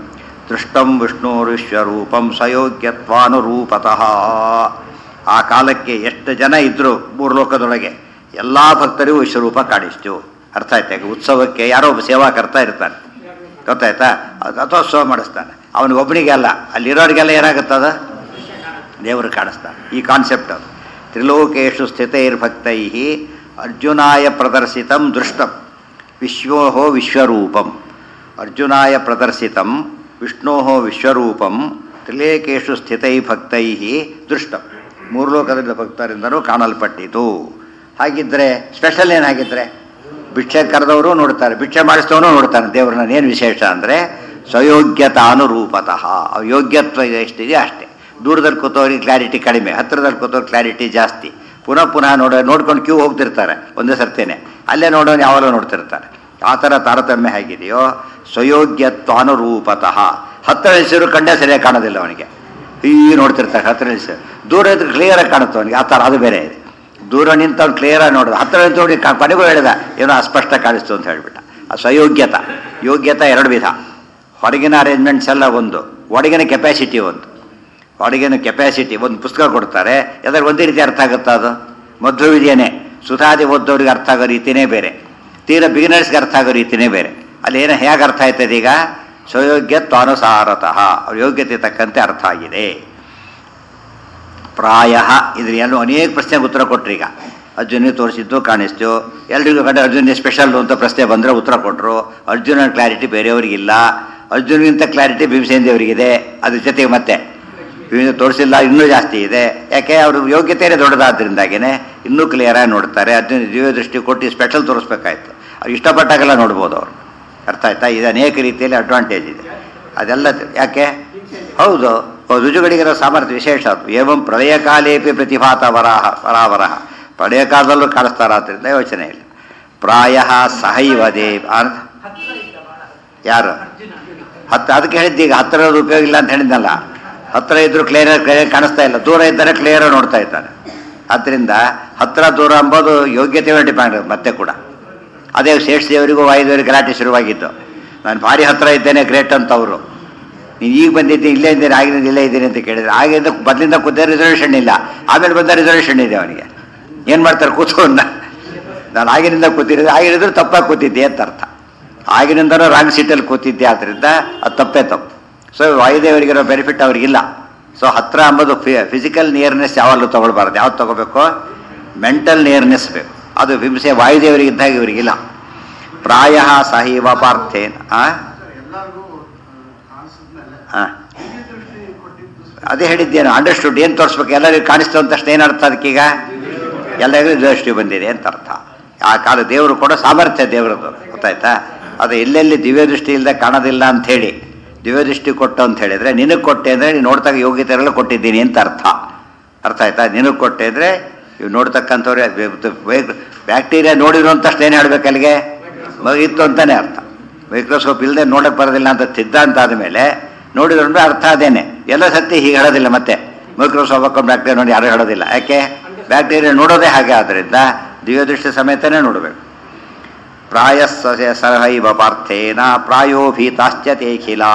ದೃಷ್ಟಂ ವಿಷ್ಣುರ್ವಿಶ್ವರೂಪಂ ಸಯೋಗ್ಯತ್ವಾನುರೂಪತಃ ಆ ಕಾಲಕ್ಕೆ ಎಷ್ಟು ಜನ ಇದ್ದರು ಮೂರು ಲೋಕದೊಳಗೆ ಎಲ್ಲ ಭಕ್ತರಿಗೂ ವಿಶ್ವರೂಪ ಕಾಣಿಸ್ತು ಅರ್ಥ ಆಯ್ತಾ ಈಗ ಉತ್ಸವಕ್ಕೆ ಯಾರೋ ಒಬ್ಬ ಸೇವಾಕರ್ತ ಇರ್ತಾನೆ ಗೊತ್ತಾಯ್ತಾ ಅದು ರಥೋತ್ಸವ ಮಾಡಿಸ್ತಾನೆ ಅವನಿಗೆ ಒಬ್ಬನಿಗೆ ಅಲ್ಲ ಅಲ್ಲಿರೋರಿಗೆಲ್ಲ ಏನಾಗುತ್ತದ ದೇವರು ಕಾಣಿಸ್ತಾನೆ ಈ ಕಾನ್ಸೆಪ್ಟ್ ಅದು ತ್ರಿಲೋಕೇಶು ಸ್ಥಿತೈರ್ಭಕ್ತೈ ಅರ್ಜುನಾಯ ಪ್ರದರ್ಶಿತಂ ದೃಷ್ಟಂ ವಿಶ್ವೋ ವಿಶ್ವರೂಪಂ ಅರ್ಜುನಾಯ ಪ್ರದರ್ಶಿತಂ ವಿಷ್ಣೋ ವಿಶ್ವರೂಪಂ ತ್ರಿಲೇಕೇಶು ಸ್ಥಿತೈ ಭಕ್ತೈ ದೃಷ್ಟಂ ಮೂರು ಲೋಕದ ಭಕ್ತರಿಂದನೂ ಕಾಣಲ್ಪಟ್ಟಿತು ಹಾಗಿದ್ದರೆ ಸ್ಪೆಷಲ್ ಏನಾಗಿದ್ದರೆ ಭಿಕ್ಷೆ ಕರೆದವರು ನೋಡ್ತಾರೆ ಭಿಕ್ಷೆ ಮಾಡಿಸಿದವನು ನೋಡ್ತಾನೆ ದೇವ್ರನ್ನ ಏನು ವಿಶೇಷ ಅಂದರೆ ಸ್ವಯೋಗ್ಯತಾನುರೂಪತಃ ಅವ ಯೋಗ್ಯತ್ವ ಎಷ್ಟಿದೆ ಅಷ್ಟೇ ದೂರದಲ್ಲಿ ಕೂತವ್ರಿಗೆ ಕ್ಲಾರಿಟಿ ಕಡಿಮೆ ಹತ್ತಿರದಲ್ಲಿ ಕೂತವ್ರಿಗೆ ಕ್ಲಾರಿಟಿ ಜಾಸ್ತಿ ಪುನಃ ಪುನಃ ನೋಡ ನೋಡ್ಕೊಂಡು ಕ್ಯೂ ಹೋಗ್ತಿರ್ತಾರೆ ಒಂದೇ ಸರ್ತಿನೇ ಅಲ್ಲೇ ನೋಡೋನು ಯಾವಾಗಲೂ ನೋಡ್ತಿರ್ತಾರೆ ಆ ಥರ ತಾರತಮ್ಯ ಹೇಗಿದೆಯೋ ಸ್ವಯೋಗ್ಯತ್ವಾನುರೂಪತಃ ಹತ್ತಿರ ಹೆಸರು ಕಂಡೇ ಸರಿಯಾಗಿ ಕಾಣೋದಿಲ್ಲ ಅವನಿಗೆ ಈ ನೋಡ್ತಿರ್ತಾರೆ ಹತ್ತಿರ ಹೆಸರು ದೂರ ಇದ್ರೆ ಕ್ಲಿಯರಾಗಿ ಕಾಣುತ್ತೆ ಅವನಿಗೆ ಆ ಥರ ಅದು ಬೇರೆ ಇದೆ ದೂರ ನಿಂತವ್ನು ಕ್ಲಿಯರಾಗಿ ನೋಡಿದ ಹತ್ತಿರ ನಿಂತು ನೋಡಿ ಕ- ಕೊನೆಗೂ ಹೇಳಿದ ಏನೋ ಅಸ್ಪಷ್ಟ ಕಾಣಿಸ್ತು ಅಂತ ಹೇಳ್ಬಿಟ್ಟ ಆ ಸ್ವಯೋಗ್ಯತ ಯೋಗ್ಯತ ಎರಡು ವಿಧ ಹೊರಗಿನ ಅರೇಂಜ್ಮೆಂಟ್ಸ್ ಎಲ್ಲ ಒಂದು ಒಳಗಿನ ಕೆಪಾಸಿಟಿ ಒಂದು ಹೊರಗಿನ ಕೆಪಾಸಿಟಿ ಒಂದು ಪುಸ್ತಕ ಕೊಡ್ತಾರೆ ಯಾವ್ದಾದ್ರು ಒಂದೇ ರೀತಿ ಅರ್ಥ ಆಗುತ್ತಾ ಅದು ಮಧ್ವ ವಿದ್ಯೆನೇ ಸುಧಾದಿ ಓದೋರಿಗೆ ಅರ್ಥ ಆಗೋ ರೀತಿನೇ ಬೇರೆ ತೀರಾ ಬಿಗಿನರ್ಸ್ಗೆ ಅರ್ಥ ಆಗೋ ರೀತಿನೇ ಬೇರೆ ಅಲ್ಲಿ ಏನೋ ಹೇಗೆ ಅರ್ಥ ಆಯ್ತದೆ ಈಗ ಸ್ವಯೋಗ್ಯತ್ವಾನುಸಾರತಃ ಅವ್ರ ಯೋಗ್ಯತೆ ತಕ್ಕಂತೆ ಅರ್ಥ ಆಗಿದೆ ಪ್ರಾಯ ಇದ್ರ ಎಲ್ಲೂ ಅನೇಕ ಪ್ರಶ್ನೆಗೆ ಉತ್ತರ ಕೊಟ್ರು ಈಗ ಅರ್ಜುನಿಗೆ ತೋರಿಸಿದ್ದು ಕಾಣಿಸ್ತು ಎಲ್ರಿಗೂ ಕಂಡು ಅರ್ಜುನಿಗೆ ಸ್ಪೆಷಲ್ ಅಂತ ಪ್ರಶ್ನೆ ಬಂದರೆ ಉತ್ತರ ಕೊಟ್ಟರು ಅರ್ಜುನನ ಕ್ಲಾರಿಟಿ ಬೇರೆಯವರಿಗಿಲ್ಲ ಅರ್ಜುನಿಗಿಂತ ಕ್ಲಾರಿಟಿ ಭೀಮಸೇನ್ ದೇವರಿಗಿದೆ ಅದ್ರ ಜೊತೆಗೆ ಮತ್ತೆ ಭೀಮಸೇನ್ ತೋರಿಸಿಲ್ಲ ಇನ್ನೂ ಜಾಸ್ತಿ ಇದೆ ಯಾಕೆ ಅವ್ರ ಯೋಗ್ಯತೆಯೇ ದೊಡ್ಡದಾದ್ರಿಂದಾಗೇನೆ ಇನ್ನೂ ಕ್ಲಿಯರಾಗಿ ನೋಡ್ತಾರೆ ಅರ್ಜುನ ದಿವ್ಯ ದೃಷ್ಟಿ ಕೊಟ್ಟು ಸ್ಪೆಷಲ್ ತೋರಿಸ್ಬೇಕಾಯ್ತು ಅವ್ರು ಇಷ್ಟಪಟ್ಟಾಗೆಲ್ಲ ನೋಡ್ಬೋದು ಅವರು ಅರ್ಥ ಆಯ್ತಾ ಇದು ಅನೇಕ ರೀತಿಯಲ್ಲಿ ಅಡ್ವಾಂಟೇಜ್ ಇದೆ ಅದೆಲ್ಲ ತಿ- ಯಾಕೆ ಹೌದು ರುಜುಗಳಿಗಿರೋ ಸಾಮರ್ಥ್ಯ ವಿಶೇಷ ಅದು ಏವಂ ಪ್ರಳಯ ಕಾಲೇಪಿ ಪ್ರತಿಭಾತ ವರಾಹ ವರಾವರಹ ಪ್ರಳಯ ಕಾಲದಲ್ಲೂ ಕಾಣಿಸ್ತಾರಾದ್ರಿಂದ ಯೋಚನೆ ಇಲ್ಲ ಪ್ರಾಯ ಸಹೈವ ದೇವ್ ಆ- ಯಾರು ಹತ್ತು ಅದಕ್ಕೆ ಹೇಳಿದ್ದೆ ಈಗ ಹತ್ತಿರದ ಉಪಯೋಗ ಇಲ್ಲ ಅಂತ ಹೇಳಿದ್ನಲ್ಲ ಹತ್ತಿರ ಇದ್ರು ಕ್ಲಿಯರ್ ಕ್ಲಿಯರ್ ಕಾಣಿಸ್ತಾ ಇಲ್ಲ ದೂರ ಇದ್ದರೆ ಕ್ಲಿಯರ್ ನೋಡ್ತಾ ಇದ್ದಾನೆ ಆದ್ದರಿಂದ ಹತ್ತಿರ ದೂರ ಎಂಬುದು ಯೋಗ್ಯತೆ ಮೇಲೆ ಡಿಪೆಂಡ್ ಮತ್ತೆ ಕೂಡ ಅದೇ ಶೇಷದೇವರಿಗೂ ವಾಯುದೇವರಿಗೆ ಗಲಾಟೆ ಶುರುವಾಗಿದ್ದು ನಾನು ಭಾರಿ ಹತ್ತಿರ ಇದ್ದೇನೆ ಗ್ರೇಟ್ ಅಂತ ಅವರು ನೀನು ಈಗ ಬಂದಿದ್ದೀನಿ ಇಲ್ಲೇ ಇದ್ದೀನಿ ಆಗಿನಿಂದ ಇಲ್ಲೇ ಇದ್ದೀನಿ ಅಂತ ಕೇಳಿದ್ರೆ ಆಗಿಂದ ಮೊದಲಿಂದ ಕೂತ ರಿಸರ್ವೇಷನ್ ಇಲ್ಲ ಆಮೇಲೆ ಬಂದ ರಿಸರ್ವೇಷನ್ ಇದೆ ಅವನಿಗೆ ಏನು ಮಾಡ್ತಾರೆ ಕೂತ್ಕೊಂಡ ನಾನು ಆಗಿನಿಂದ ಕೂತಿರೋದು ಆಗಿರಿದ್ರು ತಪ್ಪಾಗಿ ಕೂತಿದ್ದೆ ಅಂತ ಅರ್ಥ ಆಗಿನಿಂದನೂ ರಾಂಗ್ ಸೀಟಲ್ಲಿ ಕೂತಿದ್ದೆ ಆದ್ದರಿಂದ ಅದು ತಪ್ಪೇ ತಪ್ಪು ಸೊ ವಾಯುದೇವರಿಗಿರೋ ಬೆನಿಫಿಟ್ ಅವ್ರಿಗಿಲ್ಲ ಸೊ ಹತ್ರ ಅಂಬೋದು ಫಿಸಿಕಲ್ ನಿಯರ್ನೆಸ್ ಯಾವಾಗಲೂ ತೊಗೊಳ್ಬಾರ್ದು ಯಾವ್ದು ತೊಗೋಬೇಕು ಮೆಂಟಲ್ ನಿಯರ್ನೆಸ್ ಬೇಕು ಅದು ಹಿಂಸೆ ವಾಯುದೇವರಿಗಿದ್ದಾಗ ಇವರಿಗಿಲ್ಲ ಪ್ರಾಯ ಸಹೈವ ಪಾರ್ಥೇನ್ ಆ ಎಲ್ಲರಿಗೂ ಕಾಣಿಸಿದ್ಮೇಲೆ ಆ. ದಿವ್ಯ ದೃಷ್ಟಿ ಕೊಟ್ಟಿದ್ದು ಅದೇ ಹೇಳಿದ್ದೇನು ಅಂಡರ್ಸ್ಟುಡ್ ಏನು ತೋರಿಸ್ಬೇಕು ಎಲ್ಲರಿಗೂ ಕಾಣಿಸ್ತು ಅಂತ ತಕ್ಷಣ ಏನು ಅರ್ಥ ಅದಕ್ಕೀಗ ಎಲ್ಲರಿಗೂ ದೃಷ್ಟಿ ಬಂದಿದೆ ಅಂತ ಅರ್ಥ ಆ ಕಾಲ ದೇವರು ಕೂಡ ಸಾಮರ್ಥ್ಯ ದೇವರದ್ದು ಗೊತ್ತಾಯ್ತಾ ಅದು ಎಲ್ಲೆಲ್ಲಿ ದಿವ್ಯ ದೃಷ್ಟಿ ಇಲ್ಲದೆ ಕಾಣೋದಿಲ್ಲ ಅಂತ ಹೇಳಿ ದಿವ್ಯ ದೃಷ್ಟಿ ಕೊಟ್ಟು ಅಂತ ಹೇಳಿದ್ರೆ ನಿನಗೆ ಕೊಟ್ಟೆ ಅಂದರೆ ನೀನು ನೋಡ್ತಕ್ಕ ಯೋಗ್ಯತೆಲ್ಲ ಕೊಟ್ಟಿದ್ದೀನಿ ಅಂತ ಅರ್ಥ ಅರ್ಥ ಆಯ್ತಾ ನಿನಗೆ ಕೊಟ್ಟೆ ಅಂದರೆ ಇವು ನೋಡ್ತಕ್ಕಂಥವ್ರೆ ಬ್ಯಾಕ್ಟೀರಿಯಾ ನೋಡಿದ್ರು ಅಂತ ತಕ್ಷಣ ಏನು ಹೇಳ್ಬೇಕು ಅಲ್ಲಿಗೆ ಮ- ಇತ್ತು ಅಂತಾನೆ ಅರ್ಥ ಮೈಕ್ರೋಸ್ಕೋಪ್ ಇಲ್ಲದೆ ನೋಡಕ್ಕೆ ಬರೋದಿಲ್ಲ ಅಂತ ಸಿದ್ಧಾಂತ ಆದಮೇಲೆ ನೋಡಿದ್ರು ಅಂದ್ರೆ ಅರ್ಥ ಅದೇನೆ ಎಲ್ಲ ಸತ್ಯ ಹೀಗೆ ಹೇಳೋದಿಲ್ಲ ಮತ್ತೆ ಮೈಕ್ರೋಸ್ಕೋಪ್ ಹಾಕೊಂಡು ಬ್ಯಾಕ್ಟೀರಿಯಾ ನೋಡಿ ಯಾರು ಹೇಳೋದಿಲ್ಲ ಯಾಕೆ ಬ್ಯಾಕ್ಟೀರಿಯಾ ನೋಡೋದೇ ಹಾಗೆ ಆದ್ದರಿಂದ ದಿವ್ಯದೃಷ್ಟಿ ಸಮೇತನೇ ನೋಡಬೇಕು ಪ್ರಾಯಸ್ಸ ಸಹೈವ ಪಾರ್ಥೇನ ಪ್ರಾಯೋಭೀತಾಶ್ಚತೇಖಿಲಾ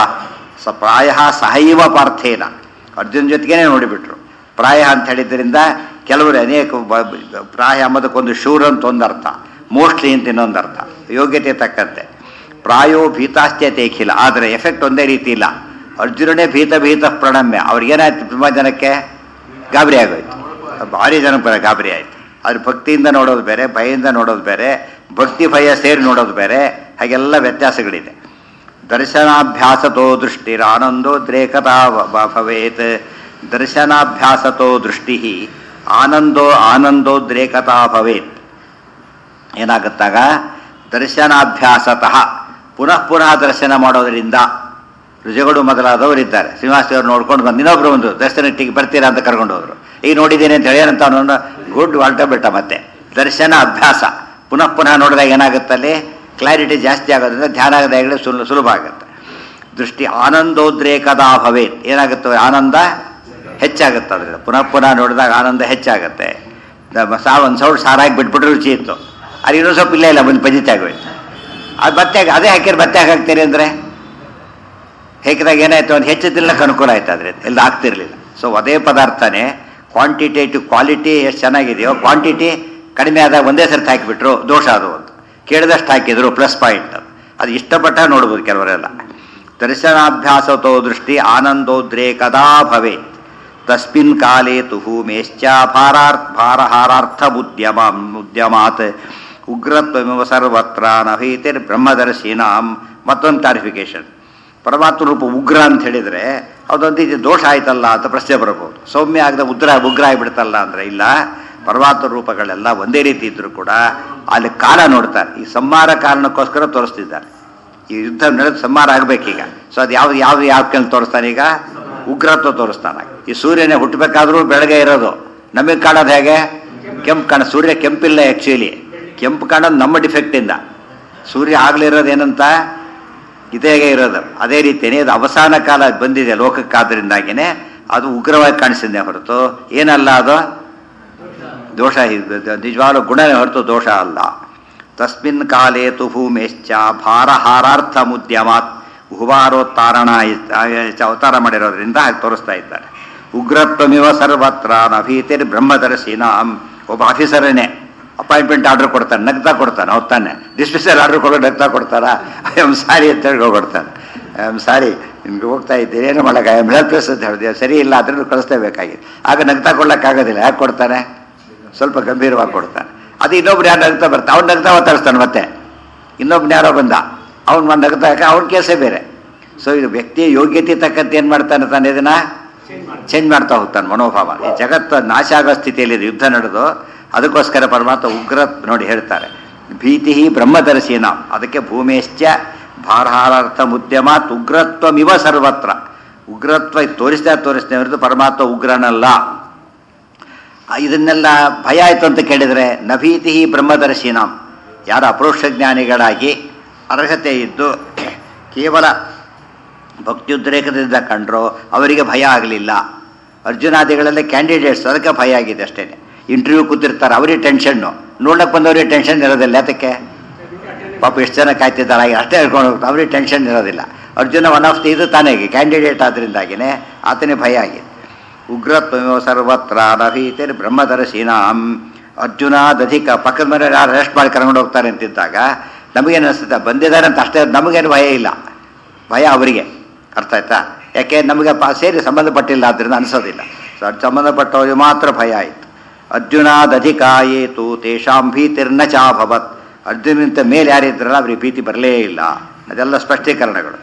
ಸ ಪ್ರಾಯ ಸಹೈವ ಪಾರ್ಥೇನ ಅರ್ಜುನ ಜೊತೆಗೇನೆ ನೋಡಿಬಿಟ್ರು ಪ್ರಾಯ ಅಂತ ಹೇಳಿದ್ರಿಂದ ಕೆಲವರು ಅನೇಕ ಬ- ಬ- ಪ್ರಾಯ ಅಂಬೋದಕ್ಕೊಂದು ಶೂರ್ ಅಂತ ಒಂದು ಅರ್ಥ ಮೋಸ್ಟ್ಲಿ ಅಂತ ಇನ್ನೊಂದು ಅರ್ಥ ಯೋಗ್ಯತೆ ತಕ್ಕಂತೆ ಪ್ರಾಯೋ ಭೀತಾಶ್ಚತೇಖಿಲ ಆದರೆ ಎಫೆಕ್ಟ್ ಒಂದೇ ರೀತಿ ಇಲ್ಲ ಅರ್ಜುನನೇ ಭೀತ ಭೀತ ಪ್ರಣಮ್ಯ ಅವ್ರಿಗೇನಾಯ್ತು ತುಂಬ ಜನಕ್ಕೆ ಗಾಬರಿ ಆಗೋಯ್ತು ಭಾರಿ ಜನಕ್ಕೆ ಗಾಬರಿ ಆಯ್ತು ಅವ್ರು ಭಕ್ತಿಯಿಂದ ನೋಡೋದು ಬೇರೆ ಭಯದಿಂದ ನೋಡೋದು ಬೇರೆ ಭಕ್ತಿ ಭಯ ಸೇರಿ ನೋಡೋದು ಬೇರೆ ಹಾಗೆಲ್ಲ ವ್ಯತ್ಯಾಸಗಳಿದೆ ದರ್ಶನಾಭ್ಯಾಸತೋ ದೃಷ್ಟಿರಾನಂದೋದ್ರೇಕತಾ ವ- ವ- ಭವೇತ್ ದರ್ಶನಾಭ್ಯಾಸತೋ ದೃಷ್ಟಿ ಆನಂದೋ ಆನಂದೋದ್ರೇಕತಾ ಭವೇತ್ ಏನಾಗುತ್ತಾಗ ದರ್ಶನಾಭ್ಯಾಸತಃ ಪುನಃ ಪುನಃ ದರ್ಶನ ಮಾಡೋದರಿಂದ ರುಜಗಳು ಮೊದಲಾದವರಿದ್ದಾರೆ ಶ್ರೀನಿವಾಸದೇವರು ನೋಡ್ಕೊಂಡು ಬಂದು ಇನ್ನೊಬ್ರು ಒಂದು ದರ್ಶನಟ್ಟಿಗೆ ಬರ್ತೀರಾ ಅಂತ ಕರ್ಕೊಂಡು ಹೋದ್ರು ಈಗ ನೋಡಿದ್ದೇನೆ ಅಂತ ಹೇಳಿ ಏನಂತ ಅವನನ್ನು ಗುಡ್ ವಾಲ್ಟ ಬಿಟ್ಟ ಮತ್ತೆ ದರ್ಶನ ಅಭ್ಯಾಸ ಪುನಃ ಪುನಃ ನೋಡಿದಾಗ ಏನಾಗುತ್ತಲ್ಲಿ ಕ್ಲಾರಿಟಿ ಜಾಸ್ತಿ ಆಗೋದ್ರಿಂದ ಧ್ಯಾನ ಆಗದ ಸುಲ ಸುಲಭ ಆಗುತ್ತೆ ದೃಷ್ಟಿ ಆನಂದೋದ್ರೇಕದ ಭವೇತ್ ಏನಾಗುತ್ತೆ ಆನಂದ ಹೆಚ್ಚಾಗುತ್ತೆ ಅದರಿಂದ ಪುನಃ ಪುನಃ ನೋಡಿದಾಗ ಆನಂದ ಹೆಚ್ಚಾಗುತ್ತೆ ದ- ಸಾ ಒಂದು ಸೌಂಡ್ ಸಾರಾಗಿ ಬಿಟ್ಬಿಟ್ರೆ ರುಚಿ ಇತ್ತು ಅಲ್ಲಿ ಇನ್ನೂ ಸ್ವಲ್ಪ ಇಲ್ಲೇ ಇಲ್ಲ ಬಂದು ಪಜಿತ ಆಗೋಯ್ತು ಅದು ಮತ್ತೆ ಹಾಕಿ- ಅದೇ ಹಾಕಿದ್ರೆ ಮತ್ತೆ ಹಾಕ್ತೀರಿ ಅಂದರೆ ಹೇಗಿದಾಗ ಏನಾಯ್ತು ಒಂದು ಹೆಚ್ಚು ತಿನ್ನಕ್ಕೆ ಅನುಕೂಲ ಆಯ್ತು ಅದ್ರೆ ಎಲ್ಲ ಆಗ್ತಿರ್ಲಿಲ್ಲ ಸೊ ಅದೇ ಪದಾರ್ಥನೇ ಕ್ವಾಂಟಿಟೇಟಿವ್ ಕ್ವಾಲಿಟಿ ಎಷ್ಟು ಚೆನ್ನಾಗಿದೆಯೋ ಕ್ವಾಂಟಿಟಿ ಕಡಿಮೆ ಆದಾಗ ಒಂದೇ ಸರ್ತಿ ಹಾಕಿಬಿಟ್ರು ದೋಷ ಅದು ಅಂತ ಕೇಳಿದಷ್ಟು ಹಾಕಿದ್ರು ಪ್ಲಸ್ ಪಾಯಿಂಟ್ ಅದು ಅದು ಇಷ್ಟಪಟ್ಟ ನೋಡ್ಬೋದು ಕೆಲವರೆಲ್ಲ ದರ್ಶನಾಭ್ಯಾಸತೋ ದೃಷ್ಟಿ ಆನಂದೋದ್ರೇಕದಾ ಭವೇತ್ ತಸ್ಮಿನ್ ಕಾಲೇ ತುಹು ಮೇಶ್ಚ ಭಾರಾರ್ಥ ಭಾರಹಾರಾರ್ಥ ಉದ್ಯಮ ಉದ್ಯಮಾತ್ ಉಗ್ರತ್ವಮಿವ ಸರ್ವತ್ರ ನಭೀತಿರ್ ಬ್ರಹ್ಮದರ್ಶಿನಾಂ ಮತ್ತೊಂದು ಕ್ಲಾರಿಫಿಕೇಶನ್ ಪರಮಾತ್ಮ ರೂಪ ಉಗ್ರ ಅಂತ ಹೇಳಿದರೆ ಅದೊಂದು ಇದು ದೋಷ ಆಯ್ತಲ್ಲ ಅಂತ ಪ್ರಶ್ನೆ ಬರಬಹುದು ಸೌಮ್ಯ ಆಗದ ಉಗ್ರ ಉಗ್ರ ಆಗಿಬಿಡ್ತಲ್ಲ ಅಂದರೆ ಇಲ್ಲ ಪರಮಾತ್ಮ ರೂಪಗಳೆಲ್ಲ ಒಂದೇ ರೀತಿ ಇದ್ದರೂ ಕೂಡ ಅಲ್ಲಿ ಕಾಲ ನೋಡ್ತಾರೆ ಈ ಸಂಹಾರ ಕಾರಣಕ್ಕೋಸ್ಕರ ತೋರಿಸ್ತಿದ್ದಾರೆ ಈ ಯುದ್ಧ ನಡೆದು ಸಂಹಾರ ಆಗಬೇಕೀಗ ಸೊ ಅದು ಯಾವ ಯಾವ ಯಾವ ಕೆಲ್ ತೋರಿಸ್ತಾನೆ ಈಗ ಉಗ್ರತ್ವ ತೋರಿಸ್ತಾನೆ ಈ ಸೂರ್ಯನೇ ಹುಟ್ಟಬೇಕಾದ್ರೂ ಬೆಳಗ್ಗೆ ಇರೋದು ನಮಗೆ ಕಾಣೋದು ಹೇಗೆ ಕೆಂಪು ಕಾಣ ಸೂರ್ಯ ಕೆಂಪಿಲ್ಲ ಆ್ಯಕ್ಚುಲಿ ಕೆಂಪು ಕಾಣೋದು ನಮ್ಮ ಡಿಫೆಕ್ಟಿಂದ ಸೂರ್ಯ ಆಗ್ಲಿರೋದು ಏನಂತ ಇದೇ ಇರೋದು ಅದೇ ರೀತಿಯೇ ಇದು ಅವಸಾನ ಕಾಲ ಬಂದಿದೆ ಲೋಕಕ್ಕಾದ್ರಿಂದಾಗಿನೇ ಅದು ಉಗ್ರವಾಗಿ ಕಾಣಿಸಿದೆ ಹೊರತು ಏನಲ್ಲ ಅದು ದೋಷ ಇದು- ನಿಜವಾಗ್ಲೂ ಗುಣನೇ ಹೊರತು ದೋಷ ಅಲ್ಲ ತಸ್ಮಿನ್ ಕಾಲೇ ತು ಭೂಮೇಶ್ಚ ಭಾರಹಾರಾರ್ಥ ಮುದ್ಯಮಾತ್ ಭುವಾರೋತ್ತಾರಣ ಇತ್- ಆ, ಅವತಾರ ಮಾಡಿರೋದ್ರಿಂದ ಹಾಗೆ ತೋರಿಸ್ತಾ ಇದ್ದಾರೆ ಉಗ್ರತ್ವಮಿವ ಸರ್ವತ್ರ ನಭೀತಿರ್ ಬ್ರಹ್ಮದರ್ಶಿನಾಂ ಒಬ್ಬ ಆಫೀಸರನೇ ಅಪಾಯಿಂಟ್ಮೆಂಟ್ ಆರ್ಡರ್ ಕೊಡ್ತಾನೆ ನಗ್ತಾ ಕೊಡ್ತಾನೆ ಅವ್ರು ತಾನೆ ಡಿಸ್ಮಿಸಲ್ ಆರ್ಡರ್ ಕೊಡೋ ನಗ್ತಾ ಕೊಡ್ತಾರಾ ಐ ಆಮ್ ಸಾರಿ ಅಂತ ಹೇಳಿ ಹೋಗ್ಬಿಡ್ತಾನೆ ಐ ಆಮ್ ಸಾರಿ ನಿಮ್ಗೆ ಹೋಗ್ತಾ ಇದ್ದೀರಿ ಏನು ಮಾಡಕ್ಕೆ ಐ ಆಮ್ ಹೆಲ್ಪ್ಲೆಸ್ ಅಂತ ಹೇಳಿದೆ ಸರಿ ಇಲ್ಲ ಅದನ್ನು ಕಳಿಸ್ಲೇಬೇಕಾಗಿದೆ ಆಗ ನಗ್ತಾ ಕೊಡ್ಲಿಕ್ಕಾಗೋದಿಲ್ಲ ಯಾಕೆ ಕೊಡ್ತಾನೆ ಸ್ವಲ್ಪ ಗಂಭೀರವಾಗಿ ಕೊಡ್ತಾನೆ ಅದು ಇನ್ನೊಬ್ರು ಯಾರು ನಗ್ತಾ ಬರ್ತಾನೆ ಅವ್ನು ನಗ್ತಾ ಒತ್ತಾಡಿಸ್ತಾನೆ ಮತ್ತೆ ಇನ್ನೊಬ್ನು ಯಾರೋ ಬಂದ ಅವ್ನು ನಗ್ತಾ ಅವ್ನ ಕೇಸೇ ಬೇರೆ ಸೊ ಇದು ವ್ಯಕ್ತಿಯ ಯೋಗ್ಯತೆ ತಕ್ಕಂತೆ ಏನು ಮಾಡ್ತಾನೆ ತಾನೆ ಇದನ್ನ ಚೇಂಜ್ ಮಾಡ್ತಾ ಹೋಗ್ತಾನೆ ಮನೋಭಾವ ಈ ಜಗತ್ತು ನಾಶ ಆಗೋ ಸ್ಥಿತಿಯಲ್ಲಿ ಯುದ್ಧ ನಡೆದು ಅದಕ್ಕೋಸ್ಕರ ಪರಮಾತ್ಮ ಉಗ್ರ ನೋಡಿ ಹೇಳ್ತಾರೆ ಭೀತಿ ಬ್ರಹ್ಮದರ್ಶಿನ ಅದಕ್ಕೆ ಭೂಮೇಶ್ಚ ಭಾರಹಾರಾರ್ಥ ಮುದ್ಯಮಾತ್ ಉಗ್ರತ್ವಮಿವ ಸರ್ವತ್ರ ಉಗ್ರತ್ವ ತೋರಿಸ್ತಾ ತೋರಿಸ್ತಾ ಹೊರತು ಪರಮಾತ್ಮ ಉಗ್ರನಲ್ಲ ಆ, ಇದನ್ನೆಲ್ಲ ಭಯ ಆಯಿತು ಅಂತ ಕೇಳಿದರೆ ನಭೀತಿ ಬ್ರಹ್ಮದರ್ಶಿನಾಂ ಯಾರು ಅಪರೋಕ್ಷ ಜ್ಞಾನಿಗಳಾಗಿ ಅರ್ಹತೆ ಇದ್ದು ಕೇವಲ ಭಕ್ತಿಯುದ್ರೇಕದಿಂದ ಕಂಡ್ರೋ ಅವರಿಗೆ ಭಯ ಆಗಲಿಲ್ಲ ಅರ್ಜುನಾದಿಗಳಲ್ಲೇ ಕ್ಯಾಂಡಿಡೇಟ್ಸ್ ಅದಕ್ಕೆ ಭಯ ಆಗಿದೆ ಅಷ್ಟೇ ಇಂಟರ್ವ್ಯೂ ಕೂತಿರ್ತಾರೆ ಅವರಿಗೆ ಟೆನ್ಷನ್ನು ನೋಡಕ್ಕೆ ಬಂದವರಿಗೆ ಟೆನ್ಷನ್ ಇರೋದಿಲ್ಲ ಯಾತಕ್ಕೆ ಪಾಪ ಎಷ್ಟು ಜನ ಕಾಯ್ತಿದ್ದಾರೆ ಹಾಗೆ ಅಷ್ಟೇ ಹೇಳ್ಕೊಂಡು ಹೋಗ್ತಾರೆ ಅವ್ರಿಗೆ ಟೆನ್ಷನ್ ಇರೋದಿಲ್ಲ ಅರ್ಜುನ ಒನ್ ಆಫ್ ದಿ ಇದು ತಾನೇ ಕ್ಯಾಂಡಿಡೇಟ್ ಆದ್ರಿಂದಾಗಿನೇ ಆತನೇ ಭಯ ಆಗಿದೆ ಉಗ್ರತ್ವ ಸರ್ವತ್ರ ನಭೀತಿರ್ ಬ್ರಹ್ಮದರ್ಶಿನಾಂ ಅರ್ಜುನಾದಧಿಕ ಪಕ್ಕದ ಮನೆ ಯಾರು ಅರೆಸ್ಟ್ ಮಾಡಿ ಕರ್ಕೊಂಡು ಹೋಗ್ತಾರೆ ಅಂತಿದ್ದಾಗ ನಮಗೇನು ಅನಿಸುತ್ತೆ ಬಂದಿದ್ದಾರೆ ಅಂತ ಅಷ್ಟೇ ನಮಗೇನು ಭಯ ಇಲ್ಲ ಭಯ ಅವರಿಗೆ ಅರ್ಥ ಆಯ್ತಾ ಯಾಕೆ ನಮಗೆ ಪ ಸೇರಿ ಸಂಬಂಧಪಟ್ಟಿಲ್ಲ ಆದ್ದರಿಂದ ಅನಿಸೋದಿಲ್ಲ ಸೊ ಅದು ಸಂಬಂಧಪಟ್ಟವರಿಗೆ ಮಾತ್ರ ಭಯ ಆಯಿತು ಅರ್ಜುನಾದಧಿಕಾಯೇತು ತೇಷಾಂ ಭೀತಿರ್ನ ಚಾಭವತ್ ಅರ್ಜುನಿಂತ ಮೇಲೆ ಯಾರಿದ್ರಲ್ಲ ಅವ್ರಿಗೆ ಭೀತಿ ಬರಲೇ ಇಲ್ಲ ಅದೆಲ್ಲ ಸ್ಪಷ್ಟೀಕರಣಗಳು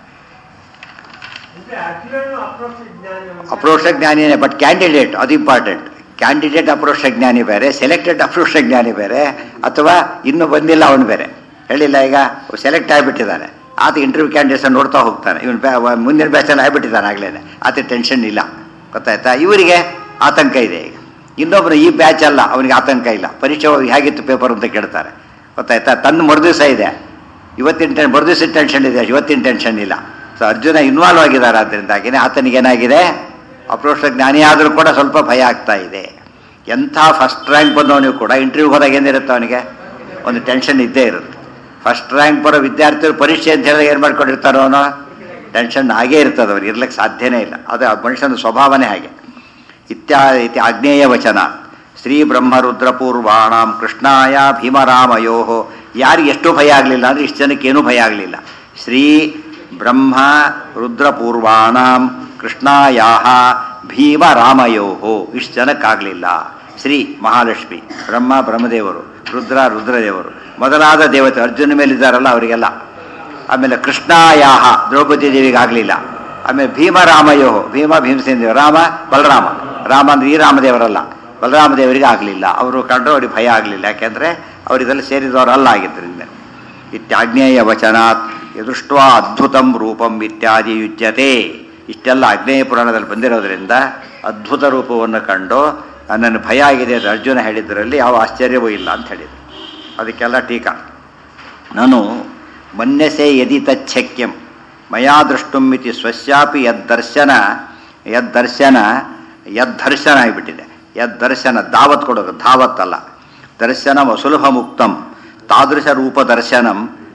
ಅಪ್ರೋಕ್ಷ ಜ್ಞಾನಿನೇ ಬಟ್ ಕ್ಯಾಂಡಿಡೇಟ್ ಅದು ಇಂಪಾರ್ಟೆಂಟ್ ಕ್ಯಾಂಡಿಡೇಟ್ ಅಪ್ರೋಕ್ಷ ಜ್ಞಾನಿ ಬೇರೆ ಸೆಲೆಕ್ಟೆಡ್ ಅಪ್ರೋಕ್ಷ ಜ್ಞಾನಿ ಬೇರೆ ಅಥವಾ ಇನ್ನೂ ಬಂದಿಲ್ಲ ಅವನು ಬೇರೆ ಹೇಳಿಲ್ಲ ಈಗ ಸೆಲೆಕ್ಟ್ ಆಗಿಬಿಟ್ಟಿದ್ದಾನೆ ಆತ ಇಂಟರ್ವ್ಯೂ ಕ್ಯಾಂಡಿಡೇಟ್ಸ್ ನೋಡ್ತಾ ಹೋಗ್ತಾನೆ ಇವನು ಬ್ಯಾ ಮುಂದಿನ ಬ್ಯಾಚಲ್ಲಿ ಆಗಿಬಿಟ್ಟಿದ್ದಾನೆ ಆಗಲೇ ಆತ ಟೆನ್ಷನ್ ಇಲ್ಲ ಗೊತ್ತಾಯ್ತಾ ಇವರಿಗೆ ಆತಂಕ ಇದೆ ಈಗ ಇನ್ನೊಬ್ಬರು ಈ ಬ್ಯಾಚ್ ಅಲ್ಲ ಅವನಿಗೆ ಆತಂಕ ಇಲ್ಲ ಪರೀಕ್ಷೆ ಹೇಗಿತ್ತು ಪೇಪರ್ ಅಂತ ಕೇಳ್ತಾರೆ ಗೊತ್ತಾಯ್ತಾ ತನ್ನ ಮರುದಿವಸ ಇದೆ ಇವತ್ತಿನ ಟೆನ್ ಮರುದಿವಸ ಟೆನ್ಷನ್ ಇದೆ ಇವತ್ತಿನ ಟೆನ್ಷನ್ ಇಲ್ಲ ಸೊ ಅರ್ಜುನ ಇನ್ವಾಲ್ವ್ ಆಗಿದ್ದಾರೆ ಆದ್ದರಿಂದಾಗಿನೇ ಆತನಿಗೆ ಏನಾಗಿದೆ ಅಪ್ರೋಕ್ಷ ಜ್ಞಾನಿ ಆದರೂ ಕೂಡ ಸ್ವಲ್ಪ ಭಯ ಆಗ್ತಾ ಇದೆ ಎಂಥ ಫಸ್ಟ್ ರ್ಯಾಂಕ್ ಬಂದವನಿಗೂ ಕೂಡ ಇಂಟರ್ವ್ಯೂ ಹೋದಾಗ ಏನಿರುತ್ತೆ ಅವನಿಗೆ ಒಂದು ಟೆನ್ಷನ್ ಇದ್ದೇ ಇರುತ್ತೆ ಫಸ್ಟ್ ರ್ಯಾಂಕ್ ಬರೋ ವಿದ್ಯಾರ್ಥಿಗಳು ಪರೀಕ್ಷೆ ಅಂತ ಹೇಳಿದಾಗ ಏನು ಮಾಡ್ಕೊಂಡಿರ್ತಾರೋ ಅವನು ಟೆನ್ಷನ್ ಆಗೇ ಇರ್ತದೆ ಅವ್ರಿಗೆ ಇರ್ಲಿಕ್ಕೆ ಸಾಧ್ಯನೇ ಇಲ್ಲ ಅದು ಆ ಮನುಷ್ಯನ ಸ್ವಭಾವನೇ ಹಾಗೆ ಇತ್ಯಾ ಇತಿ ಆಗ್ನೇಯ ವಚನ ಶ್ರೀ ಬ್ರಹ್ಮರುದ್ರ ಪೂರ್ವಾಣಾಂ ಕೃಷ್ಣಾಯ ಭೀಮರಾಮಯೋ ಯಾರಿಗೆ ಎಷ್ಟು ಭಯ ಆಗಲಿಲ್ಲ ಅಂದರೆ ಇಷ್ಟು ಜನಕ್ಕೆ ಏನೂ ಭಯ ಆಗಲಿಲ್ಲ ಶ್ರೀ ಬ್ರಹ್ಮ ರುದ್ರಪೂರ್ವಾಣಾಂ ಕೃಷ್ಣಾಯ ಭೀಮರಾಮಯೋ ಇಷ್ಟು ಜನಕ್ಕಾಗಲಿಲ್ಲ ಶ್ರೀ ಮಹಾಲಕ್ಷ್ಮಿ ಬ್ರಹ್ಮ ಬ್ರಹ್ಮದೇವರು ರುದ್ರ ರುದ್ರದೇವರು ಮೊದಲಾದ ದೇವತೆ ಅರ್ಜುನ ಮೇಲಿದ್ದಾರಲ್ಲ ಅವರಿಗೆಲ್ಲ ಆಮೇಲೆ ಕೃಷ್ಣಾಯಾಹ ದ್ರೌಪದಿ ದೇವಿಗೆ ಆಗಲಿಲ್ಲ ಆಮೇಲೆ ಭೀಮರಾಮಯೋ ಭೀಮ ಭೀಮಸೇನ ದೇವ ರಾಮ ಬಲರಾಮ ರಾಮ ಅಂದ್ರೆ ಈ ರಾಮದೇವರಲ್ಲ ಬಲರಾಮ ದೇವರಿಗೆ ಆಗಲಿಲ್ಲ ಅವರು ಕಂಡ್ರೆ ಅವ್ರಿಗೆ ಭಯ ಆಗಲಿಲ್ಲ ಯಾಕೆಂದರೆ ಅವರಿದೆಲ್ಲ ಸೇರಿದವರಲ್ಲ ಆಗಿದ್ದರಿಂದ ಇತ್ಯಾಜ್ಞೇಯ ವಚನಾತ್ ಎದುಷ್ಟ ಅದ್ಭುತಂ ರೂಪಂ ಇತ್ಯಾದಿ ಯುಜ್ಯತೆ ಇಷ್ಟೆಲ್ಲ ಆಗ್ನೇಯ ಪುರಾಣದಲ್ಲಿ ಬಂದಿರೋದ್ರಿಂದ ಅದ್ಭುತ ರೂಪವನ್ನು ಕಂಡು ನನ್ನನ್ನು ಭಯ ಆಗಿದೆ ಅಂತ ಅರ್ಜುನ ಹೇಳಿದ್ದರಲ್ಲಿ ಯಾವ ಆಶ್ಚರ್ಯವೂ ಇಲ್ಲ ಅಂತ ಹೇಳಿದರು ಅದಕ್ಕೆಲ್ಲ ಟೀಕಾ ನಾನು ಮನ್ಯಸೆ ಯದಿ ತಚ್ಛಕ್ಯಂ ಮಯಾ ದೃಷ್ಟುಂ ಇತಿ ಸ್ವಸ್ಯಾಪಿ ಯದ್ದರ್ಶನ ಯದ್ದರ್ಶನ ಯದ್ದರ್ಶನ ಆಗಿಬಿಟ್ಟಿದೆ ಯದ್ದರ್ಶನ ದಾವತ್ ಕೊಡೋದು ಧಾವತ್ ಅಲ್ಲ ದರ್ಶನಂ ಅಸುಲಭ ಮುಕ್ತಂ ತಾದೃಶ ರೂಪ ದರ್ಶನಂ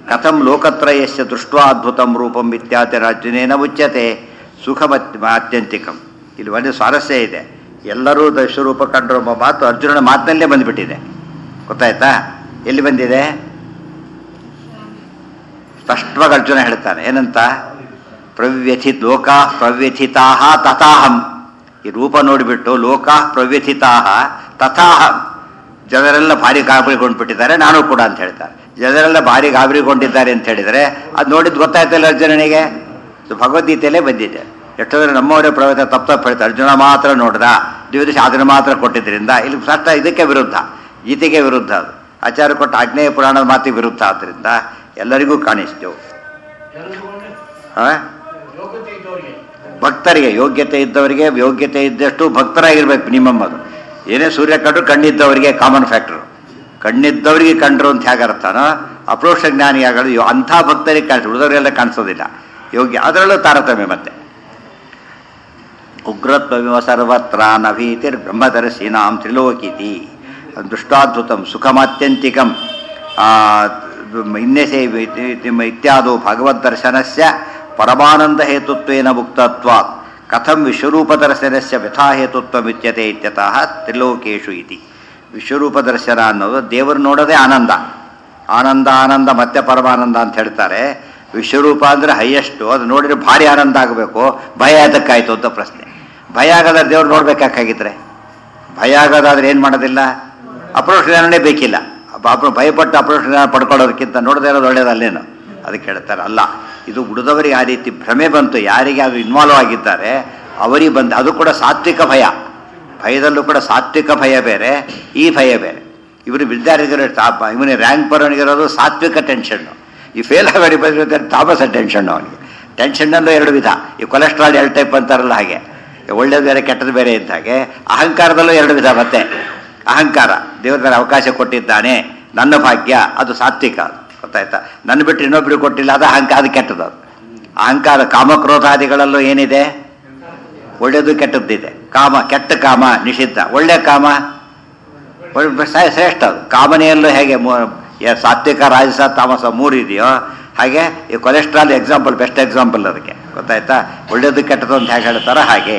ಕಥಂ ಲೋಕತ್ರಯಸ್ಯ ದೃಷ್ಟ ಅದ್ಭುತಂ ರೂಪಂ ಇತ್ಯಾದಿ ರಾಜ್ಯನೇನ ಉಚ್ಯತೆ ಸುಖಮತ್ ಆತ್ಯಂತಿಕಂ ಇಲ್ಲಿ ಒಂದು ಸ್ವಾರಸ್ಯ ಇದೆ ಎಲ್ಲರೂ ದಶರೂಪ ಕಂಡ್ರು ಎಂಬ ಮಾತು ಅರ್ಜುನನ ಮಾತಿನಲ್ಲೇ ಬಂದುಬಿಟ್ಟಿದೆ ಗೊತ್ತಾಯ್ತಾ ಎಲ್ಲಿ ಬಂದಿದೆ ಸ್ಪಷ್ಟವಾಗಿ ಅರ್ಜುನ ಹೇಳ್ತಾನೆ ಏನಂತ ಪ್ರವ್ಯಥಿ ಲೋಕಾ ಪ್ರವ್ಯಥಿತಾ ತಥಾಹಂ ಈ ರೂಪ ನೋಡಿಬಿಟ್ಟು ಲೋಕಾ ಪ್ರವ್ಯಥಿತಾ ತಥಾಹಂ ಜನರೆಲ್ಲ ಭಾರಿ ಗಾಬರಿಗೊಂಡ್ಬಿಟ್ಟಿದ್ದಾರೆ ನಾನು ಕೂಡ ಅಂತ ಹೇಳ್ತಾರೆ ಜನರೆಲ್ಲ ಭಾರಿ ಗಾಬರಿಗೊಂಡಿದ್ದಾರೆ ಅಂತ ಹೇಳಿದರೆ ಅದು ನೋಡಿದ್ದು ಗೊತ್ತಾಯ್ತಲ್ಲ ಅರ್ಜುನನಿಗೆ ಇದು ಭಗವದ್ಗೀತೆಯಲ್ಲೇ ಬಂದಿದೆ ಎಷ್ಟೋ ಜನ ನಮ್ಮವರೇ ಪ್ರವೇಶ ತಪ್ಪು ತಪ್ಪು ಹೇಳ್ತಾರೆ ಅರ್ಜುನ ಮಾತ್ರ ನೋಡ್ದ ದಿವಸ ಅದನ್ನು ಮಾತ್ರ ಕೊಟ್ಟಿದ್ದರಿಂದ ಇಲ್ಲಿ ಸ್ಪಷ್ಟ ಇದಕ್ಕೆ ವಿರುದ್ಧ ಗೀತೆಗೆ ವಿರುದ್ಧ ಅದು ಆಚಾರ್ಯ ಕೊಟ್ಟ ಆಗ್ನೇಯ ಪುರಾಣದ ಮಾತಿಗೆ ವಿರುದ್ಧ ಆದ್ದರಿಂದ ಎಲ್ಲರಿಗೂ ಕಾಣಿಸ್ತು ಆ? ಭಕ್ತರಿಗೆ ಯೋಗ್ಯತೆ ಇದ್ದವರಿಗೆ ಯೋಗ್ಯತೆ ಇದ್ದಷ್ಟು ಭಕ್ತರಾಗಿರ್ಬೇಕು ಮಿನಿಮಮ್ ಅದು ಏನೇ ಸೂರ್ಯ ಕಂಡ್ರು ಕಣ್ಣಿದ್ದವರಿಗೆ ಕಾಮನ್ ಫ್ಯಾಕ್ಟರ್ ಕಣ್ಣಿದ್ದವರಿಗೆ ಕಂಡ್ರು ಅಂತ ಹೇಗೆ ಅರ್ಥನೋ ಅಪ್ರೋಕ್ಷ ಜ್ಞಾನಿಯಾಗಲು ಯೋ- ಅಂಥ ಭಕ್ತರಿಗೆ ಕಾಣಿಸ್ ಉಳಿದವರೆಲ್ಲ ಕಾಣಿಸೋದಿಲ್ಲ ಯೋಗ್ಯ ಅದರಲ್ಲೂ ತಾರತಮ್ಯ ಮತ್ತೆ ಉಗ್ರತ್ವವಿವ ಸರ್ವತ್ರ ನಭೀತಿರ್ ಬ್ರಹ್ಮದರ್ಶಿನಾಂ ತ್ರಿಲೋಕಿತಿ ದೃಷ್ಟಾದ್ಭುತಂ ಸುಖಮಾತ್ಯಂತಿಕಂ ಆ, ಇನ್ನೆಸೆ ಇತ್ಯಾದೋ ಭಗವದ್ದರ್ಶನಸ್ಯ ಪರಮಾನಂದ ಹೇತುತ್ವೇನ ಮುಕ್ತತ್ವಾತ್ ಕಥಂ ವಿಶ್ವರೂಪದರ್ಶನಸ್ಯ ವ್ಯಥಾಹೇತುತ್ವಮಿತ್ಯತೆ ಇತ್ಯತಃ ತ್ರಿಲೋಕೇಶು ಇತಿ ವಿಶ್ವರೂಪ ದರ್ಶನ ಅನ್ನೋದು ದೇವರು ನೋಡೋದೇ ಆನಂದ ಆನಂದ ಆನಂದ ಮತ್ತೆ ಪರಮಾನಂದ ಅಂತ ಹೇಳ್ತಾರೆ ವಿಶ್ವರೂಪ ಅಂದರೆ ಹೈಯೆಸ್ಟು ಅದು ನೋಡಿದ್ರೆ ಭಾರಿ ಆನಂದ ಆಗಬೇಕು ಭಯ ಅದಕ್ಕಾಯ್ತು ಅಂತ ಪ್ರಶ್ನೆ ಭಯ ಆಗದ ದೇವ್ರು ನೋಡ್ಬೇಕಾಗಿದ್ರೆ ಭಯ ಆಗೋದಾದ್ರೆ ಏನು ಮಾಡೋದಿಲ್ಲ ಅಪ್ರೋಷ್ ಜ್ಞಾನನೇ ಬೇಕಿಲ್ಲ ಅಪ- ಅಪ್ರ ಭಯಪಟ್ಟು ಅಪ್ರೋಷ್ ಜ್ಞಾನ ಪಡ್ಕೊಳ್ಳೋದಕ್ಕಿಂತ ನೋಡದೇ ಇರೋದು ಒಳ್ಳೇದಲ್ಲೇನು ಅದಕ್ಕೆ ಹೇಳ್ತಾರೆ ಅಲ್ಲ ಇದು ಉಳಿದವರಿಗೆ ಆ ರೀತಿ ಭ್ರಮೆ ಬಂತು ಯಾರಿಗೆ ಅದು ಇನ್ವಾಲ್ವ್ ಆಗಿದ್ದಾರೆ ಅವರಿಗೆ ಬಂದು ಅದು ಕೂಡ ಸಾತ್ವಿಕ ಭಯ ಭಯದಲ್ಲೂ ಕೂಡ ಸಾತ್ವಿಕ ಭಯ ಬೇರೆ ಈ ಭಯ ಬೇರೆ ಇವರು ವಿದ್ಯಾರ್ಥಿಗಳು ಇವನಿಗೆ ರ್ಯಾಂಕ್ ಬರೋನಿಗಿರೋದು ಸಾತ್ವಿಕ ಟೆನ್ಷನ್ನು ಈ ಫೇಲ್ ಆಗೋಡಿ ಬಂದಿರ್ತಾರೆ ತಾಮಸ ಟೆನ್ಷನ್ ಅವನಿಗೆ ಟೆನ್ಷನ್ನಲ್ಲೂ ಎರಡು ವಿಧ ಈ ಕೊಲೆಸ್ಟ್ರಾಲ್ ಎರಡು ಟೈಪ್ ಅಂತಾರಲ್ಲ ಹಾಗೆ ಒಳ್ಳೇದು ಬೇರೆ ಕೆಟ್ಟದ್ದು ಬೇರೆ ಇದ್ದ ಹಾಗೆ ಅಹಂಕಾರದಲ್ಲೂ ಎರಡು ವಿಧ ಮತ್ತೆ ಅಹಂಕಾರ ದೇವರ ಮೇಲೆ ಅವಕಾಶ ಕೊಟ್ಟಿದ್ದಾನೆ ನನ್ನ ಭಾಗ್ಯ ಅದು ಸಾತ್ವಿಕ ಅದು ಗೊತ್ತಾಯ್ತಾ ನನ್ನ ಬಿಟ್ಟು ಇನ್ನೊಬ್ರಿಗೆ ಕೊಟ್ಟಿಲ್ಲ ಅದು ಅಹಂಕಾರ ಅದು ಕೆಟ್ಟದ್ದು ಅದು ಅಹಂಕಾರ ಕಾಮಕ್ರೋಧಾದಿಗಳಲ್ಲೂ ಏನಿದೆ ಒಳ್ಳೆಯದು ಕೆಟ್ಟದ್ದಿದೆ ಕಾಮ ಕೆಟ್ಟ ಕಾಮ ನಿಷಿದ್ಧ ಒಳ್ಳೆ ಕಾಮ ಒಳ್ಳೆ ಶ್ರೇ- ಶ್ರೇಷ್ಠ ಅದು ಕಾಮನೆಯಲ್ಲೂ ಹೇಗೆ ಮೂ- ಯ- ಸಾತ್ವಿಕ ರಾಜಸ ತಾಮಸ ಮೂರು ಇದೆಯೋ ಹಾಗೆ ಈ ಕೊಲೆಸ್ಟ್ರಾಲ್ ಎಕ್ಸಾಂಪಲ್ ಬೆಸ್ಟ್ ಎಕ್ಸಾಂಪಲ್ ಅದಕ್ಕೆ ಗೊತ್ತಾಯ್ತಾ ಒಳ್ಳೆಯದು ಕೆಟ್ಟದ್ದು ಅಂತ ಹೇಗೆ ಹೇಳ್ತಾರೋ ಹಾಗೆ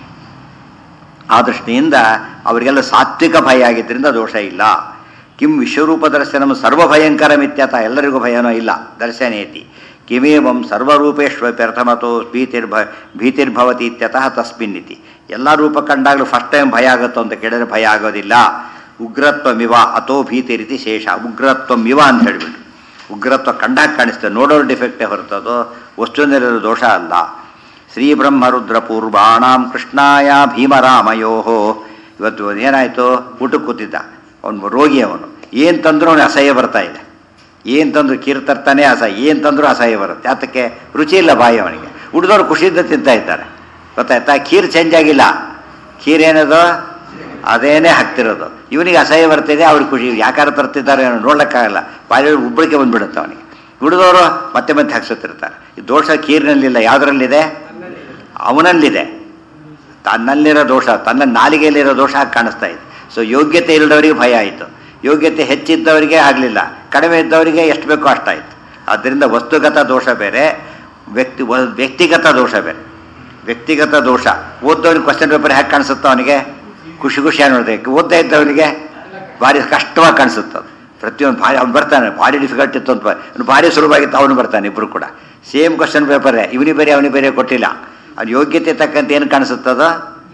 ಆ ದೃಷ್ಟಿಯಿಂದ ಅವರಿಗೆಲ್ಲ ಸಾತ್ವಿಕ ಭಯ ಆಗಿದ್ದರಿಂದ ದೋಷ ಇಲ್ಲ ಕಿಂ ವಿಶ್ವರೂಪ ದರ್ಶನಂ ಸರ್ವಭಯಂಕರ ಮಿತ್ಯತ ಎಲ್ಲರಿಗೂ ಭಯನೂ ಇಲ್ಲ ದರ್ಶನೇತಿ ಕಿಮೇವಂ ಸರ್ವರೂಪೇಶ್ವ ಪ್ರಥಮತೋ ಭೀತಿರ್ಭ ಭೀತಿರ್ಭವತಿ ಇತ್ಯತಃ ತಸ್ಮಿನ್ನಿತಿ ಎಲ್ಲ ರೂಪ ಕಂಡಾಗಲೂ ಫಸ್ಟ್ ಟೈಮ್ ಭಯ ಆಗುತ್ತೋ ಅಂತ ಕೇಳಿದ್ರೆ ಭಯ ಆಗೋದಿಲ್ಲ ಉಗ್ರತ್ವಮಿವ ಅಥೋ ಭೀತಿರಿತಿ ಶೇಷ ಉಗ್ರತ್ವಮಿವ ಅಂತ ಹೇಳಿಬಿಟ್ಟು ಉಗ್ರತ್ವ ಕಂಡಾಗ ಕಾಣಿಸ್ತದೆ ನೋಡೋರು ಡಿಫೆಕ್ಟೇ ಹೊರತದು ವಸ್ತುವಿನಲ್ಲಿರೋ ದೋಷ ಅಲ್ಲ ಶ್ರೀ ಬ್ರಹ್ಮರುದ್ರ ಪೂರ್ವಾಣಾಂ ಕೃಷ್ಣಾಯ ಭೀಮರಾಮಯೋ ಇವತ್ತು ಏನಾಯಿತು ಊಟಕ್ಕೆ ಕೂತಿದ್ದ ಅವನು ರೋಗಿ ಅವನು ಏನು ತಂದ್ರೂ ಅವನಿಗೆ ಅಸಹ್ಯ ಬರ್ತಾ ಇದೆ ಏನು ತಂದ್ರು ಕೀರ್ ತರ್ತಾನೆ ಅಸಹ್ಯ ಏನು ತಂದ್ರೂ ಅಸಹ್ಯ ಬರುತ್ತೆ ಅದಕ್ಕೆ ರುಚಿ ಇಲ್ಲ ಬಾಯಿ ಅವನಿಗೆ ಉಳಿದವರು ಖುಷಿಯಿಂದ ತಿಂತಾ ಇದ್ದಾರೆ ಗೊತ್ತಾಯ್ತಾ ಖೀರ್ ಚೇಂಜ್ ಆಗಿಲ್ಲ ಖೀರ್ ಏನದು ಅದೇನೇ ಹಾಕ್ತಿರೋದು ಇವನಿಗೆ ಅಸಹ್ಯ ಬರ್ತಿದೆ ಅವ್ರಿಗೆ ಖುಷಿ ಯಾಕಾರ ತರ್ತಿದ್ದಾರೆ ಏನೋ ನೋಡ್ಲಿಕ್ಕಾಗಲ್ಲ ಬಾಯಿ ಉಬ್ಬಳಿಕೆ ಬಂದ್ಬಿಡುತ್ತೆ ಅವನಿಗೆ ಉಳಿದವರು ಮತ್ತೆ ಮತ್ತೆ ಹಾಕ್ಸುತ್ತಿರ್ತಾರೆ ಈ ದೋಷ ಖೀರ್ನಲ್ಲಿಲ್ಲ ಯಾವುದರಲ್ಲಿದೆ ಅವನಲ್ಲಿದೆ ತನ್ನಲ್ಲಿರೋ ದೋಷ ತನ್ನ ನಾಲಿಗೆಯಲ್ಲಿರೋ ದೋಷ ಹಾಗೆ ಕಾಣಿಸ್ತಾ ಇದೆ ಸೊ ಯೋಗ್ಯತೆ ಇಲ್ಲದವರಿಗೆ ಭಯ ಆಯಿತು ಯೋಗ್ಯತೆ ಹೆಚ್ಚಿದ್ದವರಿಗೆ ಆಗಲಿಲ್ಲ ಕಡಿಮೆ ಇದ್ದವರಿಗೆ ಎಷ್ಟು ಬೇಕೋ ಅಷ್ಟಾಯಿತು ಆದ್ದರಿಂದ ವಸ್ತುಗತ ದೋಷ ಬೇರೆ ವ್ಯಕ್ತಿ ವ- ವ್ಯಕ್ತಿಗತ ದೋಷ ಬೇರೆ ವ್ಯಕ್ತಿಗತ ದೋಷ ಓದ್ದವನಿಗೆ ಕ್ವಶನ್ ಪೇಪರ್ ಹೇಗೆ ಕಾಣಿಸುತ್ತೋ ಅವನಿಗೆ ಖುಷಿ ಖುಷಿಯಾಗಿ ನೋಡೋದಕ್ಕೆ ಓದ್ತಾ ಇದ್ದವನಿಗೆ ಭಾರಿ ಕಷ್ಟವಾಗಿ ಕಾಣಿಸುತ್ತೆ ಅದು ಪ್ರತಿಯೊಂದು ಭಾರಿ ಅವ್ನು ಬರ್ತಾನೆ ಭಾರಿ ಡಿಫಿಕಲ್ಟ್ ಇತ್ತು ಅಂತ ಅವ್ನು ಭಾರಿ ಸುಲಭವಾಗಿತ್ತು ಅವನು ಬರ್ತಾನೆ ಇಬ್ಬರು ಕೂಡ ಸೇಮ್ ಕ್ವಶನ್ ಪೇಪರೇ ಇವನಿಗೆ ಬೇರೆ ಅವನಿಗೆ ಬೇರೆ ಕೊಟ್ಟಿಲ್ಲ ಅವ್ನ ಯೋಗ್ಯತೆ ತಕ್ಕಂತೆ ಏನು ಕಾಣಿಸುತ್ತದೋ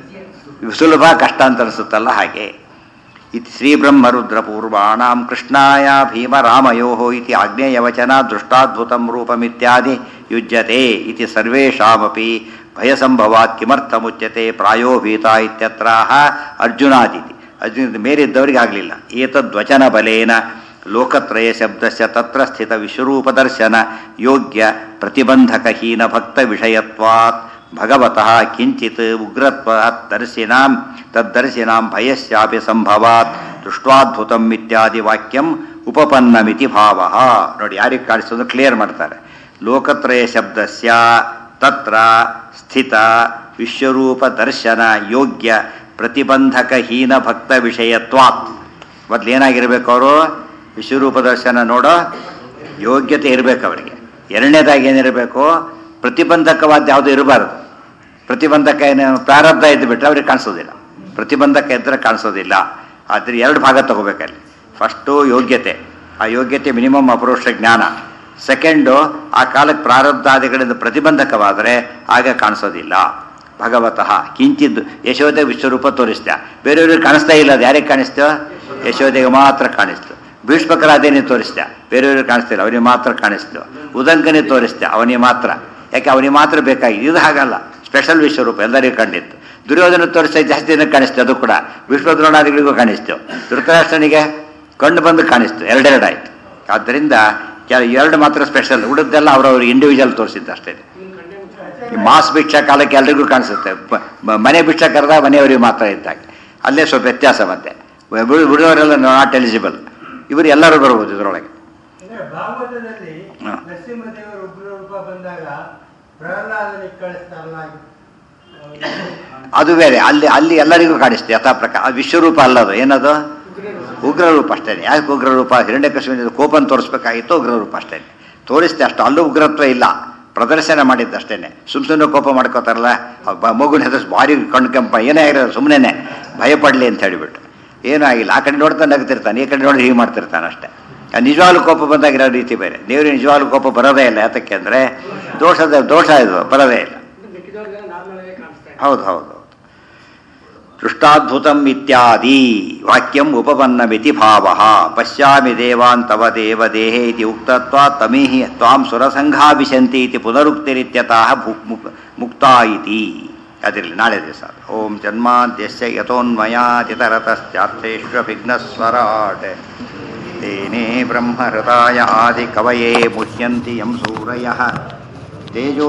ಸುಲಭ ಕಷ್ಟ ಅಂತ ಅನಿಸುತ್ತಲ್ಲ ಹಾಗೆ ಇತಿ ಶ್ರೀಬ್ರಹ್ಮರುದ್ರ ಪೂರ್ವಾಣಾಂ ಕೃಷ್ಣಾಯ ಭೀಮರಾಮಯೋ ಇತಿ ಆಗ್ನೇಯವಚನ ದೃಷ್ಟಾದ್ಭುತಂ ರೂಪಮಿತ್ಯಾದಿ ಯುಜ್ಯತೆ ಇತಿ ಸರ್ವೇಷಾಮಪಿ ಭಯಸಂಭವಾತ್ ಕಿಮರ್ಥಮುಚ್ಯತೆ ಪ್ರಾಯೋ ಭೀತ ಇತ್ಯತ್ರಾಹ ಅರ್ಜುನಾದಿತಿ ಅರ್ಜುನ ಮೇಲಿದ್ದವರಿಗೆ ಆಗಲಿಲ್ಲ ಏತದ್ವಚನ ಬಲೇನ ಲೋಕತ್ರಯ ಶಬ್ದಸ್ಯ ತತ್ರ ಸ್ಥಿತ ವಿಶ್ವರೂಪದರ್ಶನ ಯೋಗ್ಯ ಪ್ರತಿಬಂಧಕಹೀನ ಭಕ್ತ ವಿಷಯತ್ವಾತ್ ಭಗವತಃ ಕಿಂಚಿತ್ ಉಗ್ರತ್ವಾತ್ ದರ್ಶಿನಾಂ ತದ್ದರ್ಶಿನಾಂ ಭಯಸ್ಯಾಪಿ ಸಂಭವಾತ್ ದೃಷ್ಟ್ವಾದ್ಭುತಂ ಇತ್ಯಾದಿ ವಾಕ್ಯಂ ಉಪಪನ್ನಮಿತಿ ಭಾವ ನೋಡಿ ಯಾರಿಗೆ ಕಾಣಿಸೋದು ಕ್ಲಿಯರ್ ಮಾಡ್ತಾರೆ ಲೋಕತ್ರಯ ಶಬ್ದಸ್ಯ ತತ್ರ ಸ್ಥಿತ ವಿಶ್ವರೂಪ ದರ್ಶನ ಯೋಗ್ಯ ಪ್ರತಿಬಂಧಕಹೀನ ಭಕ್ತ ವಿಷಯತ್ವಾತ್ ಮೊದ್ಲು ಏನಾಗಿರ್ಬೇಕು ಅವರು ವಿಶ್ವರೂಪ ದರ್ಶನ ನೋಡೋ ಯೋಗ್ಯತೆ ಇರಬೇಕು ಅವರಿಗೆ ಎರಡನೇದಾಗಿ ಏನಿರಬೇಕು ಪ್ರತಿಬಂಧಕವಾದ ಯಾವುದು ಇರಬಾರದು ಪ್ರತಿಬಂಧಕ ಏನು ಪ್ರಾರಬ್ಧ ಇದ್ದು ಬಿಟ್ಟರೆ ಅವ್ರಿಗೆ ಕಾಣಿಸೋದಿಲ್ಲ ಪ್ರತಿಬಂಧಕ ಇದ್ದರೆ ಕಾಣಿಸೋದಿಲ್ಲ ಆದರೆ ಎರಡು ಭಾಗ ತಗೋಬೇಕಲ್ಲಿ ಫಸ್ಟು ಯೋಗ್ಯತೆ ಆ ಯೋಗ್ಯತೆ ಮಿನಿಮಮ್ ಅಪರೋಕ್ಷ ಜ್ಞಾನ ಸೆಕೆಂಡು ಆ ಕಾಲಕ್ಕೆ ಪ್ರಾರಬ್ಧಾದಿಗಳಿಂದ ಪ್ರತಿಬಂಧಕವಾದರೆ ಆಗ ಕಾಣಿಸೋದಿಲ್ಲ ಭಗವತಃ ಕಿಂಚಿದ್ದು ಯಶೋದೆ ವಿಶ್ವರೂಪ ತೋರಿಸ್ತ ಬೇರೆಯವ್ರಿಗೆ ಕಾಣಿಸ್ತಾ ಇಲ್ಲ ಅದು ಯಾರಿಗೆ ಕಾಣಿಸ್ತೋ ಯಶೋದೆಗೆ ಮಾತ್ರ ಕಾಣಿಸ್ತು ಭೀಷ್ಮಕರ ಅದೇನೇ ತೋರಿಸ್ತ ಬೇರೆಯವ್ರಿಗೆ ಕಾಣಿಸ್ತಿಲ್ಲ ಅವನಿಗೆ ಮಾತ್ರ ಕಾಣಿಸ್ತು ಉದಂಕನೇ ತೋರಿಸ್ತೆ ಅವನಿಗೆ ಮಾತ್ರ ಯಾಕೆ ಅವನಿಗೆ ಮಾತ್ರ ಬೇಕಾಗಿದೆ ಇದು ಹಾಗಲ್ಲ ಸ್ಪೆಷಲ್ ವಿಶ್ವರೂಪ ಎಲ್ಲರಿಗೂ ಕಂಡಿತ್ತು ದುರ್ಯೋಧನ ತೋರಿಸ್ತಾ ಜಾಸ್ತಿ ದಿನ ಕಾಣಿಸ್ತು ಅದು ಕೂಡ ವಿಶ್ವದ್ರೋಣಾದಿಗಳಿಗೂ ಕಾಣಿಸ್ತು ಧೃತರಾಷ್ಟ್ರನಿಗೆ ಕಂಡು ಬಂದು ಕಾಣಿಸ್ತು ಎರಡೆರಡಾಯ್ತು ಆದ್ದರಿಂದ ಕೆಲ ಎರಡು ಮಾತ್ರ ಸ್ಪೆಷಲ್ ಉಳಿದೆಲ್ಲ ಅವರವ್ರ ಇಂಡಿವಿಜುವಲ್ ತೋರಿಸಿದ್ದು ಅಷ್ಟೇ ಈ ಮಾಸ್ ಭಿಕ್ಷ ಕಾಲಕ್ಕೆ ಎಲ್ರಿಗೂ ಕಾಣಿಸುತ್ತೆ ಮ- ಮ- ಮನೆ ಭಿಕ್ಷ ಕರೆದ ಮನೆಯವರಿಗೆ ಮಾತ್ರ ಇದ್ದಾಗ ಅಲ್ಲೇ ಸ್ವಲ್ಪ ವ್ಯತ್ಯಾಸ ಮತ್ತೆ ಉಳಿದವರೆಲ್ಲ ನಾಟ್ ಎಲಿಜಿಬಲ್ ಇವರು ಎಲ್ಲರೂ ಬರ್ಬೋದು ಇದರೊಳಗೆ ಅಂದ್ರೆ ಭಾಗವತದಲ್ಲಿ ಹಾ. ನರಸಿಂಹದೇವರು ಉಗ್ರ ರೂಪ ಬಂದಾಗ ಪ್ರಹ್ಲಾದನಿಗೆ ಕಳಿಸ್ತಾರಲ್ಲ ಅದು ಬೇರೆ ಅಲ್ಲಿ ಅಲ್ಲಿ ಎಲ್ಲರಿಗೂ ಕಾಣಿಸ್ತೆ ಯಥಾ ಪ್ರಕಾರ ಅದು ವಿಶ್ವರೂಪ ಅಲ್ಲದು ಏನದು ಉಗ್ರ ರೂಪ ಅಷ್ಟೇ ಯಾಕೆ ಉಗ್ರ ರೂಪ ಹಿರಣ್ಯಕಶಿಪುವಿನ ಕೋಪನ್ ತೋರಿಸ್ಬೇಕಾಗಿತ್ತು ಉಗ್ರ ರೂಪ ಅಷ್ಟೇ ತೋರಿಸ್ತೆ ಅಷ್ಟು ಅಲ್ಲೂ ಉಗ್ರತ್ವ ಇಲ್ಲ ಪ್ರದರ್ಶನ ಮಾಡಿದ್ದು ಅಷ್ಟೇನೆ ಸುಮ್ ಸುಮ್ಮನೆ ಕೋಪ ಮಾಡ್ಕೋತಾರಲ್ಲ ಆ ಬ- ಮಗುನ ಹೆದರ್ಸ್ ಭಾರಿ ಕಣ್ಕಂಪ ಏನೇ ಆಗಿರೋದು ಸುಮ್ಮನೆ ಭಯಪಡಲಿ ಅಂತ ಹೇಳಿಬಿಟ್ಟು ಏನೂ ಆಗಿಲ್ಲ ಆ ಕಡೆ ನೋಡ್ತಾ ನಗ್ತಿರ್ತಾನೆ ಈ ಕಡೆ ನೋಡಿ ಹೀಗೆ ಮಾಡ್ತಿರ್ತಾನೆ ಅಷ್ಟೇ ಆ ನಿಜವಾಗ್ಲೂ ಕೋಪ ಬಂದಾಗಿರೋ ರೀತಿ ಬೇರೆ ದೇವರಿಗೆ ನಿಜವಾಗ್ಲೂ ಕೋಪ ಬರೋದೇ ಇಲ್ಲ ಯಾತಕ್ಕೆ ಅಂದರೆ ದೋಷದ ದೋಷ ಇದು ಬರೋದೇ ಇಲ್ಲ ಹೌದು ಹೌದು ಹೌದು ದೃಷ್ಟಾದ್ಭುತಂ ಇತ್ಯಾದಿ ವಾಕ್ಯಂ ಉಪಪನ್ನಮಿತಿ ಭಾವ ಪಶ್ಯಾಮಿ ದೇವಾನ್ ತವ ದೇವ ದೇಹೇ ಇತಿ ಉಕ್ತತ್ವಾ ತಮಿಹಿ ತ್ವಾಂ ಸುರಸಂಘಾಭಿಶಂತಿ ಇತಿ ಪುನರುಕ್ತಿರಿತ್ಯತಃ ಭುಕ್ ಮುಕ್ ಮುಕ್ತಾ ಇತಿ ಅದಿರಲಿ ನಾಳೆ ದಿವಸ ಓಂ ಜನ್ಮಾದ್ಯಸ್ಯ ಯಥೋನ್ಮಯಾತಿತರತಶ್ಚಾರ್ಥೇಷ್ವಭಿಘ್ನಸ್ವರಾಟ್ ತೇನೇ ಬ್ರಹ್ಮಹೃದಾಯ ಆದಿ ಕವಯೇ ಮುಹ್ಯಂತಿ ಯಂ ಸೂರಯಃ ತೇಜೋ